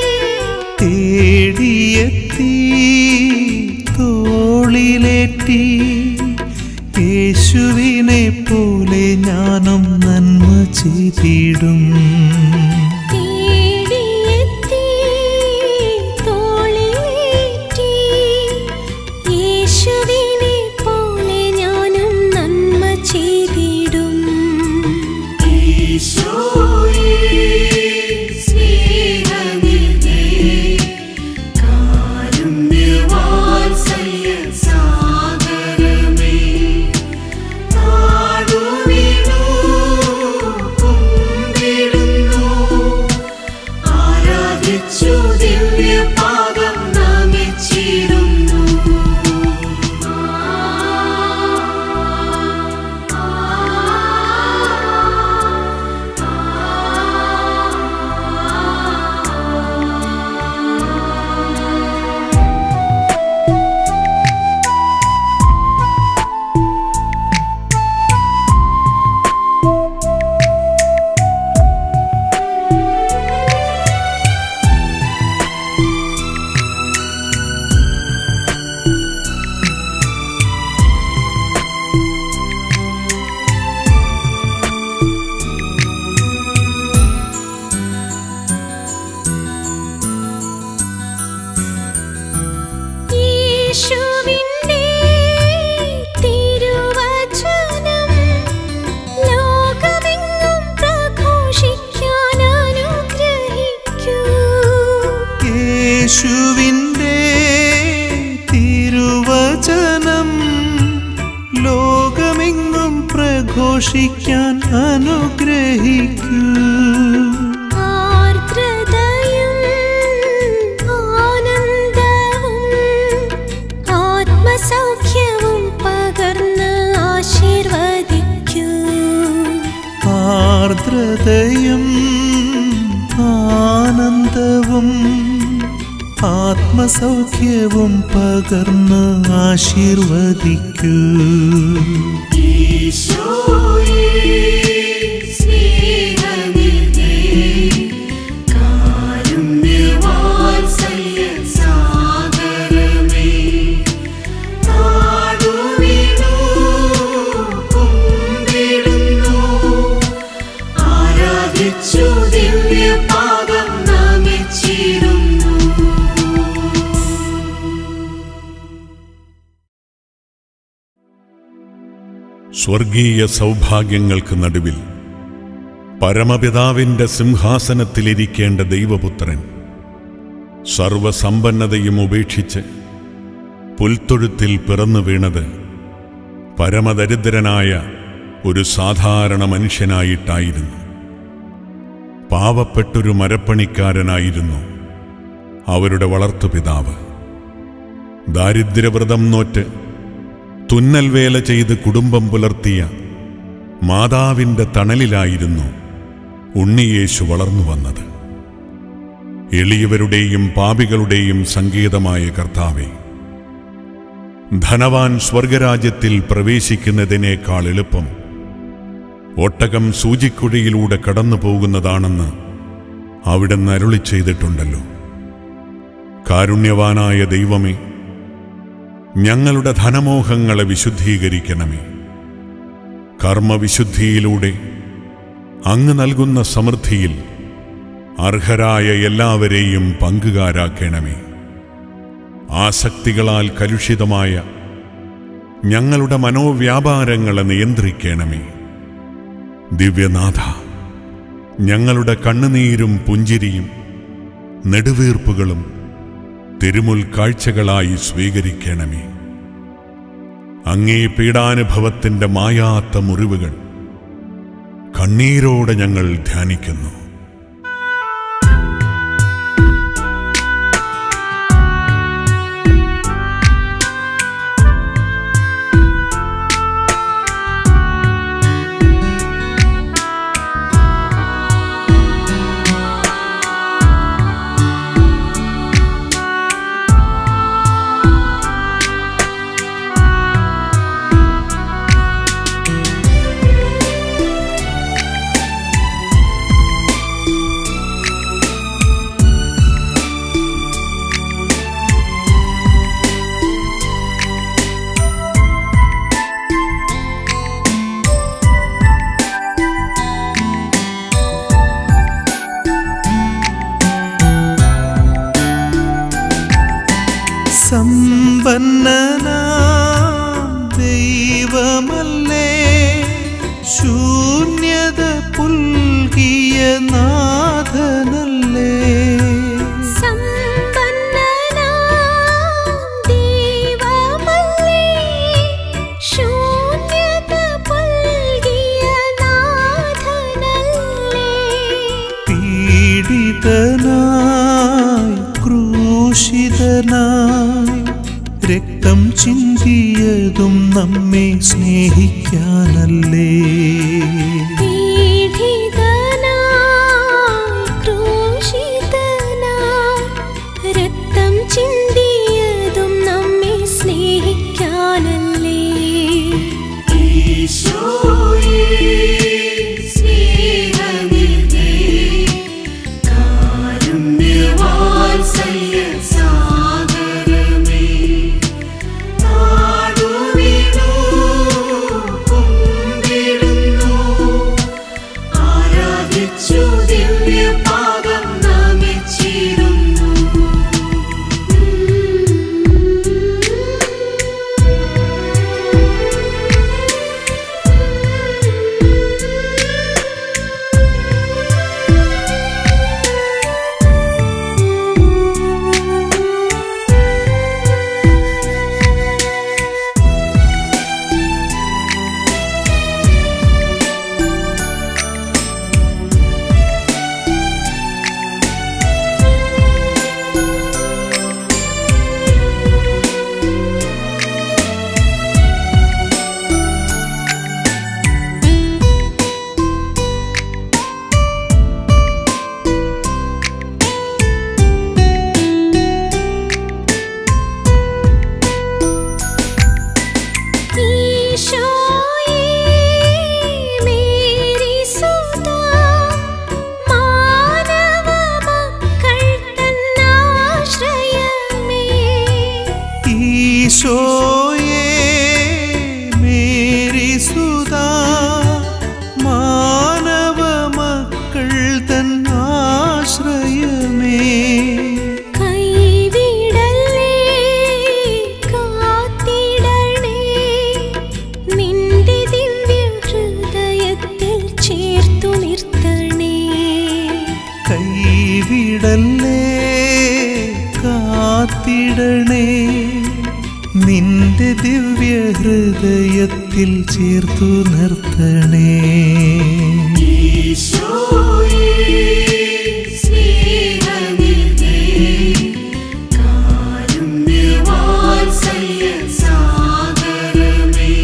തേടിയെത്തി തോളിലേറ്റി യേശുവിനെ പോലെ ഞാനും നന്മ ചെയ്തിടും തേടിയെത്തി തോളിലേറ്റി യേശുവിനെ പോലെ ഞാനും നന്മ ചെയ്തിടും ും യേശുവിൻ്റെ തിരുവചനം ലോകമെങ്ങും പ്രഘോഷിക്കാൻ അനുഗ്രഹിക്കൂ ആർദ്രതയും ആനന്ദവും ആത്മസൗഖ്യവും പകർന്ന് ആശീർവദിക്കൂ ആർദ്രതയും ആനന്ദവും ആത്മസൗഖ്യവും പകർന്ന് ആശീർവദിക്കൂ ഈശോയേ സ്നേഹനിധി കാരുണ്യവാത്സല്യ സാഗരമേ നാടുവിടൂ കുമ്പിടുന്നു ആരാധിച്ചു ദിവ്യപാദം നമിച്ചിരുന്നു സ്വർഗീയ സൗഭാഗ്യങ്ങൾക്ക് നടുവിൽ പരമപിതാവിന്റെ സിംഹാസനത്തിലിരിക്കേണ്ട ദൈവപുത്രൻ സർവസമ്പന്നതയും ഉപേക്ഷിച്ച് പുൽത്തൊഴുത്തിൽ പിറന്നു വീണത് പരമദരിദ്രനായ ഒരു സാധാരണ മനുഷ്യനായിട്ടായിരുന്നു പാവപ്പെട്ടൊരു മരപ്പണിക്കാരനായിരുന്നു അവരുടെ വളർത്തുപിതാവ് ദാരിദ്ര്യവ്രതം നോറ്റ് തുന്നൽ വേല ചെയ്ത് കുടുംബം പുലർത്തിയ മാതാവിൻ്റെ തണലിലായിരുന്നു ഉണ്ണിയേശു വളർന്നു വന്നത് എളിയവരുടെയും പാപികളുടെയും സങ്കേതമായ കർത്താവെ ധനവാൻ സ്വർഗരാജ്യത്തിൽ പ്രവേശിക്കുന്നതിനേക്കാൾ എളുപ്പം ഒട്ടകം സൂചിക്കുഴയിലൂടെ കടന്നു പോകുന്നതാണെന്ന് അവിടുന്ന് അരുളി ചെയ്തിട്ടുണ്ടല്ലോ കാരുണ്യവാനായ ദൈവമേ ഞങ്ങളുടെ ധനമോഹങ്ങളെ വിശുദ്ധീകരിക്കണമേ കർമ്മവിശുദ്ധിയിലൂടെ അങ്ങ് നൽകുന്ന സമൃദ്ധിയിൽ അർഹരായ എല്ലാവരെയും പങ്കുകാരാക്കണമേ ആസക്തികളാൽ കലുഷിതമായ ഞങ്ങളുടെ മനോവ്യാപാരങ്ങളെ നിയന്ത്രിക്കണമേ ദിവ്യനാഥ ഞങ്ങളുടെ കണ്ണുനീരും പുഞ്ചിരിയും നെടുവീർപ്പുകളും തിരുമുൽ കാഴ്ചകളായി സ്വീകരിക്കണമേ അങ്ങേ പീഡാനുഭവത്തിന്റെ മായാത്ത മുറിവുകൾ കണ്ണീരോടെ ഞങ്ങൾ ധ്യാനിക്കുന്നു സമ്പന്നനാം ദൈവമല്ലേ ശൂന്യത പുൽകിയ നാഥനല്ലേ സമ്പന്നനാം ദൈവമല്ലേ ശൂന്യത പുൽകിയ നാഥനല്ലേ പീഡിതനായി ക്രൂശിതനായി രക്തം ചിന്തിയതും നമ്മെ സ്നേഹിക്കാനല്ലേ പീഡിതനായി ക്രൂശിതനായി രക്തം ചിന്തിയതും നമ്മെ സ്നേഹിക്കാനല്ലേ ഈശോയേ സ്നേഹനിധി കാരുണ്യവാത്സല്യ സാഗരമേ നാടുവിടൂ കുമ്പിടുന്നു വിടല്ലേ കാത്തിടണേ നിന്റെ ദിവ്യ ഹൃദയത്തിൽ ചേർത്തു നിർത്തണേ ഈശോയേ സ്നേഹനിധി കാരുണ്യവാത്സല്യ സാഗരമേ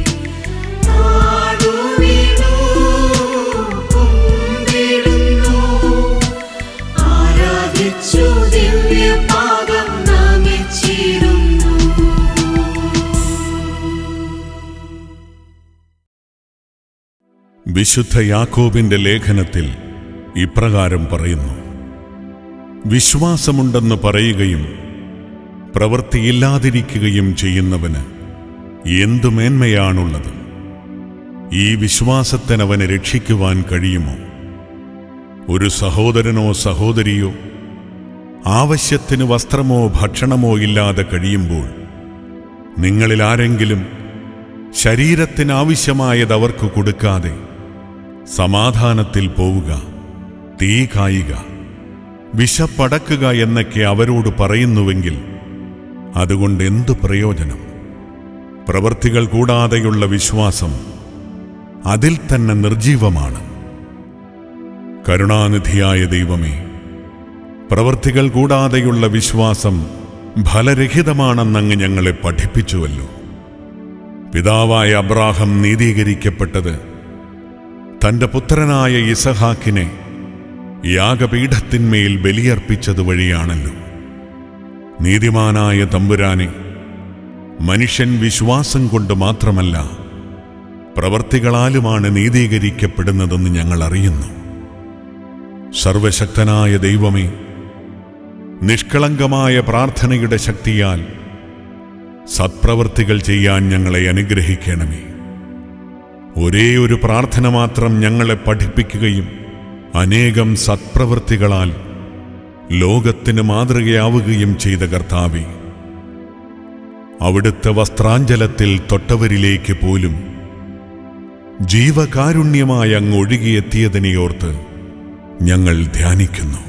നാടുവിടൂ കുമ്പിടുന്നു ആരാധിച്ചു ദിവ്യപാദം നമിച്ചിരുന്നു വിശുദ്ധ യാക്കോബിന്റെ ലേഖനത്തിൽ ഇപ്രകാരം പറയുന്നു വിശ്വാസമുണ്ടെന്ന് പറയുകയും പ്രവൃത്തിയില്ലാതിരിക്കുകയും ചെയ്യുന്നവന് എന്തു മേന്മയാണുള്ളത് ഈ വിശ്വാസത്തിനവനെ രക്ഷിക്കുവാൻ കഴിയുമോ ഒരു സഹോദരനോ സഹോദരിയോ ആവശ്യത്തിന് വസ്ത്രമോ ഭക്ഷണമോ ഇല്ലാതെ കഴിയുമ്പോൾ നിങ്ങളിൽ ആരെങ്കിലും ശരീരത്തിനാവശ്യമായത് അവർക്ക് കൊടുക്കാതെ സമാധാനത്തിൽ പോവുക തീ കായുക വിശപ്പടക്കുക എന്നൊക്കെ അവരോട് പറയുന്നുവെങ്കിൽ അതുകൊണ്ട് എന്തു പ്രയോജനം പ്രവൃത്തികൾ കൂടാതെയുള്ള വിശ്വാസം അതിൽ തന്നെ നിർജീവമാണ് കരുണാനിധിയായ ദൈവമേ പ്രവൃത്തികൾ കൂടാതെയുള്ള വിശ്വാസം ഫലരഹിതമാണെന്നങ്ങ് ഞങ്ങളെ പഠിപ്പിച്ചുവല്ലോ പിതാവായ അബ്രാഹം നീതീകരിക്കപ്പെട്ടത് തന്റെ പുത്രനായ ഇസഹാക്കിനെ യാഗപീഠത്തിന്മേൽ ബലിയർപ്പിച്ചത് വഴിയാണല്ലോ നീതിമാനായ തമ്പുരാനെ മനുഷ്യൻ വിശ്വാസം കൊണ്ട് മാത്രമല്ല പ്രവർത്തികളാലുമാണ് നീതീകരിക്കപ്പെടുന്നതെന്ന് ഞങ്ങൾ അറിയുന്നു സർവശക്തനായ ദൈവമേ നിഷ്കളങ്കമായ പ്രാർത്ഥനയുടെ ശക്തിയാൽ സത്പ്രവൃത്തികൾ ചെയ്യാൻ ഞങ്ങളെ അനുഗ്രഹിക്കണമേ ഒരേ ഒരു പ്രാർത്ഥന മാത്രം ഞങ്ങളെ പഠിപ്പിക്കുകയും അനേകം സത്പ്രവൃത്തികളാൽ ലോകത്തിന് മാതൃകയാവുകയും ചെയ്ത കർത്താവെ അവിടുത്തെ വസ്ത്രാഞ്ചലത്തിൽ തൊട്ടവരിലേക്ക് പോലും ജീവകാരുണ്യമായി അങ്ങ് ഒഴുകിയെത്തിയതിനെയോർത്ത് ഞങ്ങൾ ധ്യാനിക്കുന്നു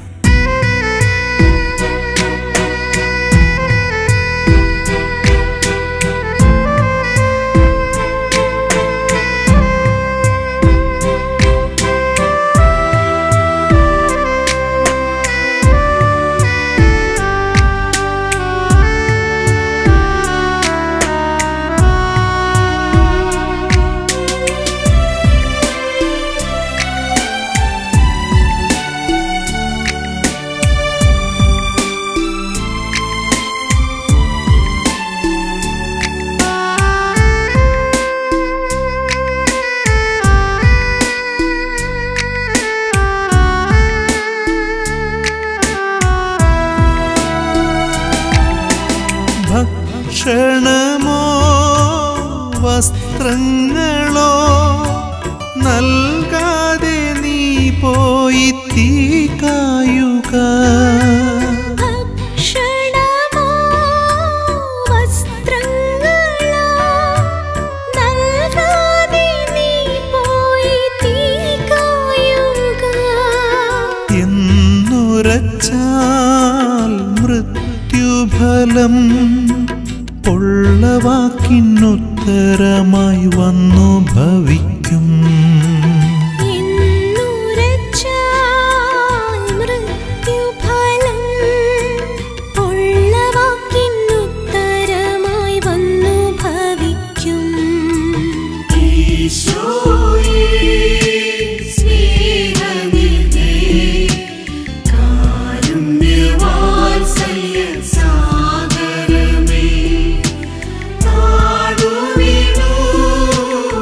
ഭക്ഷണമോ വസ്ത്രങ്ങളോ നൽകാതെ നീ പോയി തീ കായുക ഭക്ഷണമോ വസ്ത്രങ്ങളോ നൽകാതെ നീ പോയി തീ കായുക എന്നുരച്ചാൽ മൃത്യുഫലം പൊള്ളവാക്കിനുത്തരമായി വന്നു ഭവിക്കും എന്നുരച്ചാൽ മൃത്യുഫലം ഉള്ളവാക്കിനുത്തരമായി വന്നു ഭവിക്കും ഈശോയേ സ്നേഹനിധി കാരുണ്യവാത്സല്യ സാഗരമേ നാടുവിടൂ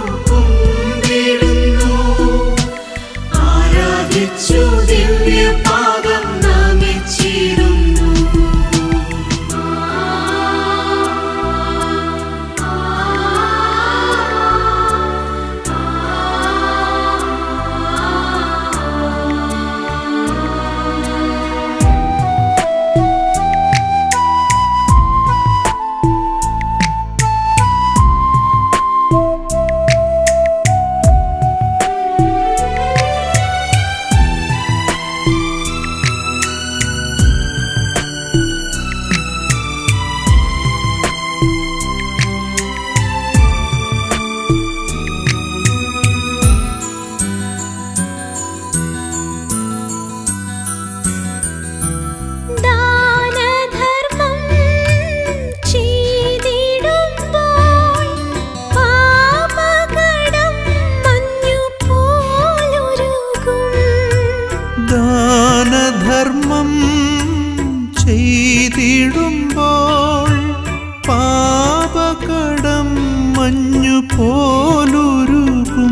പോലുരുകും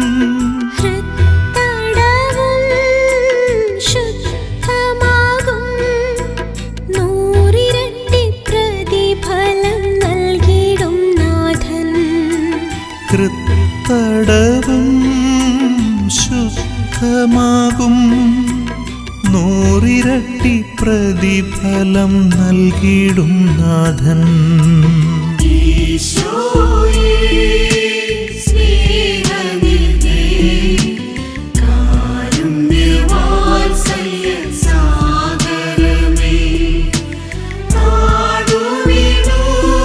ഹൃത്തടവും ശുദ്ധമാകും നൂറിരട്ടി പ്രതിഫലം നൽകിടും നാഥൻ കൃത്തടവും ശുദ്ധമാകും നൂറിരട്ടി പ്രതിഫലം നൽകിടും നാഥൻ ഈശോയേ സ്നേഹനിധി കാരുണ്യവാത്സല്യ സാഗരമേ താടുവിടൂ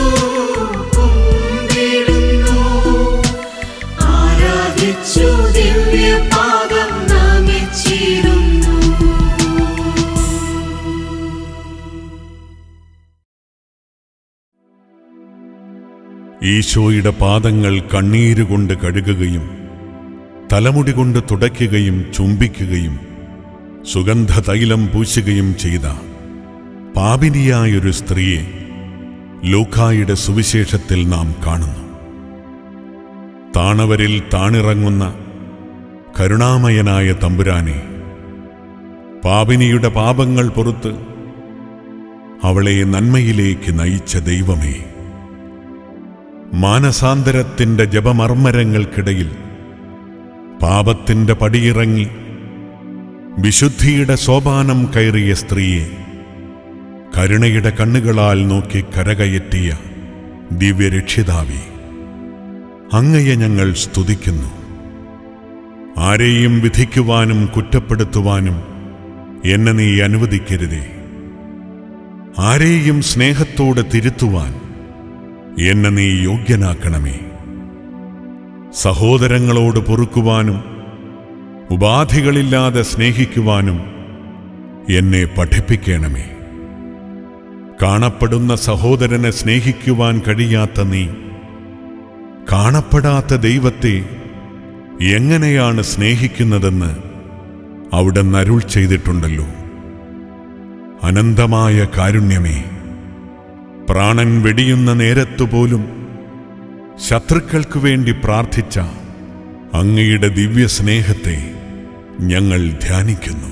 കുമ്പിടുന്നു ആരാധിച്ചു ദിവ്യപാദം നമിച്ചിരുന്നു ഈശോയുടെ പാദങ്ങൾ കണ്ണീരുകൊണ്ട് കഴുകുകയും തലമുടി കൊണ്ട് തുടയ്ക്കുകയും ചുംബിക്കുകയും സുഗന്ധ തൈലം പൂശുകയും ചെയ്ത പാപിനിയായൊരു സ്ത്രീയെ ലൂക്കായുടെ സുവിശേഷത്തിൽ നാം കാണുന്നു താണവരിൽ താണിറങ്ങുന്ന കരുണാമയനായ തമ്പുരാനെ പാപിനിയുടെ പാപങ്ങൾ പുറത്ത് അവളെ നന്മയിലേക്ക് നയിച്ച ദൈവമേ മാനസാന്തരത്തിന്റെ ജപമർമ്മരങ്ങൾക്കിടയിൽ പാപത്തിന്റെ പടിയിറങ്ങി വിശുദ്ധിയുടെ സോപാനം കയറിയ സ്ത്രീയെ കരുണയുടെ കണ്ണുകളാൽ നോക്കി കരകയറ്റിയ ദിവ്യരക്ഷിതാവി അങ്ങയെ ഞങ്ങൾ സ്തുതിക്കുന്നു ആരെയും വിധിക്കുവാനും കുറ്റപ്പെടുത്തുവാനും എന്നെ നീ അനുവദിക്കരുതേ ആരെയും സ്നേഹത്തോടെ തിരുത്തുവാൻ എന്നെ നീ യോഗ്യനാക്കണമേ സഹോദരങ്ങളോട് പൊറുക്കുവാനും ഉപാധികളില്ലാതെ സ്നേഹിക്കുവാനും എന്നെ പഠിപ്പിക്കണമേ കാണപ്പെടുന്ന സഹോദരനെ സ്നേഹിക്കുവാൻ കഴിയാത്ത നീ കാണപ്പെടാത്ത ദൈവത്തെ എങ്ങനെയാണ് സ്നേഹിക്കുന്നതെന്ന് അവിടെ നരുൾ ചെയ്തിട്ടുണ്ടല്ലോ അനന്തമായ കാരുണ്യമേ പ്രാണൻ വെടിയുന്ന നേരത്തുപോലും ശത്രുക്കൾക്കു വേണ്ടി പ്രാർത്ഥിച്ച അങ്ങയുടെ ദിവ്യസ്നേഹത്തെ ഞങ്ങൾ ധ്യാനിക്കുന്നു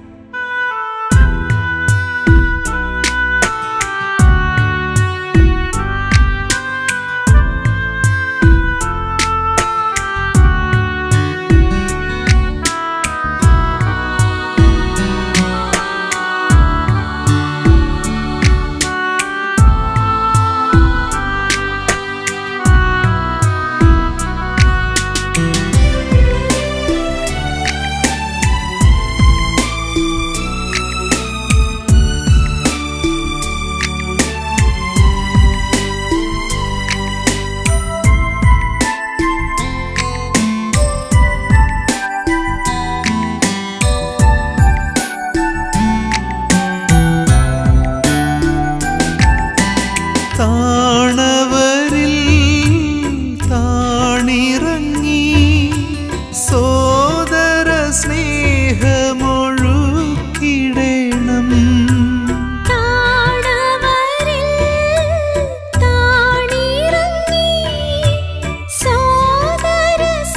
താണവരിൽ താണിറങ്ങി സോദര സ്നേഹമൊഴുക്കിടണം താണവരിൽ താണിറങ്ങി സോദര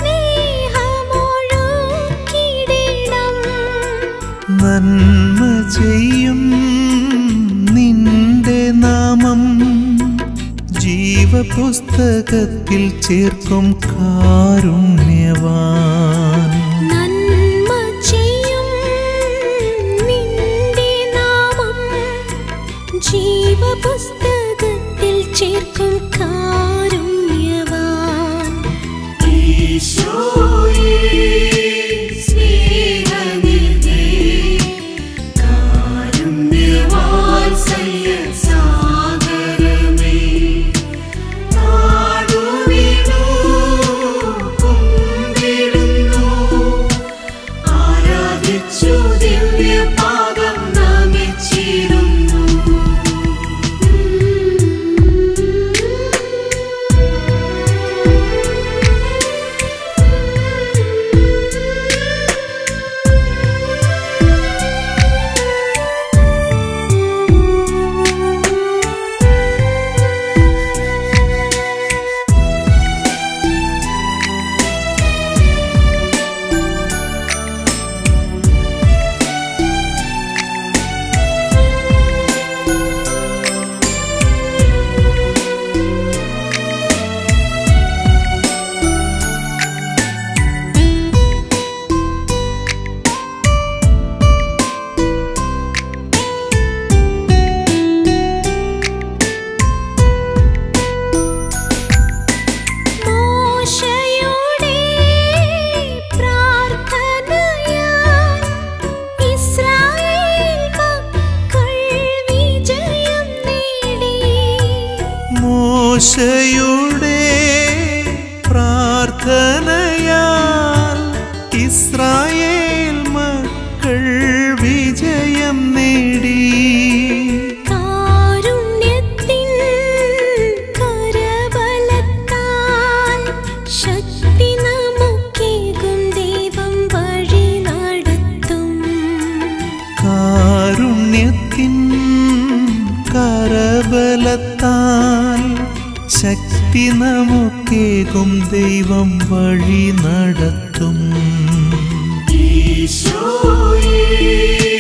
സ്നേഹമൊഴുക്കിടണം നന്മ ചെയ്യും നിന്റെ നാമം ജീവപുസ്തകത്തിൽ ചേർക്കും കാരുണ്യവാൻ നന്മ ചെയ്യും നിന്റെ നാമം ജീവപുസ്തകത്തിൽ ചേർക്കും കാരുണ്യവാൻ ഈശോയേ സ്നേഹനിധി കാരുണ്യവാത്സല്യ സാഗരമേ നാടുവിടൂ കുമ്പിടുന്നു ആരാധിച്ചു ദിവ്യപാദം നമിച്ചിരുന്നു മേൽ മക്കൾ വിജയം നേടി കാരുണ്യത്തിൻ കരബലത്താൽ ശക്തി നമുക്കേകും ദൈവം വഴി നടത്തും കാരുണ്യത്തിൻ കരബലത്താൽ ശക്തി നമുക്കേകും ദൈവം വഴി നടത്തും ഈശോയേ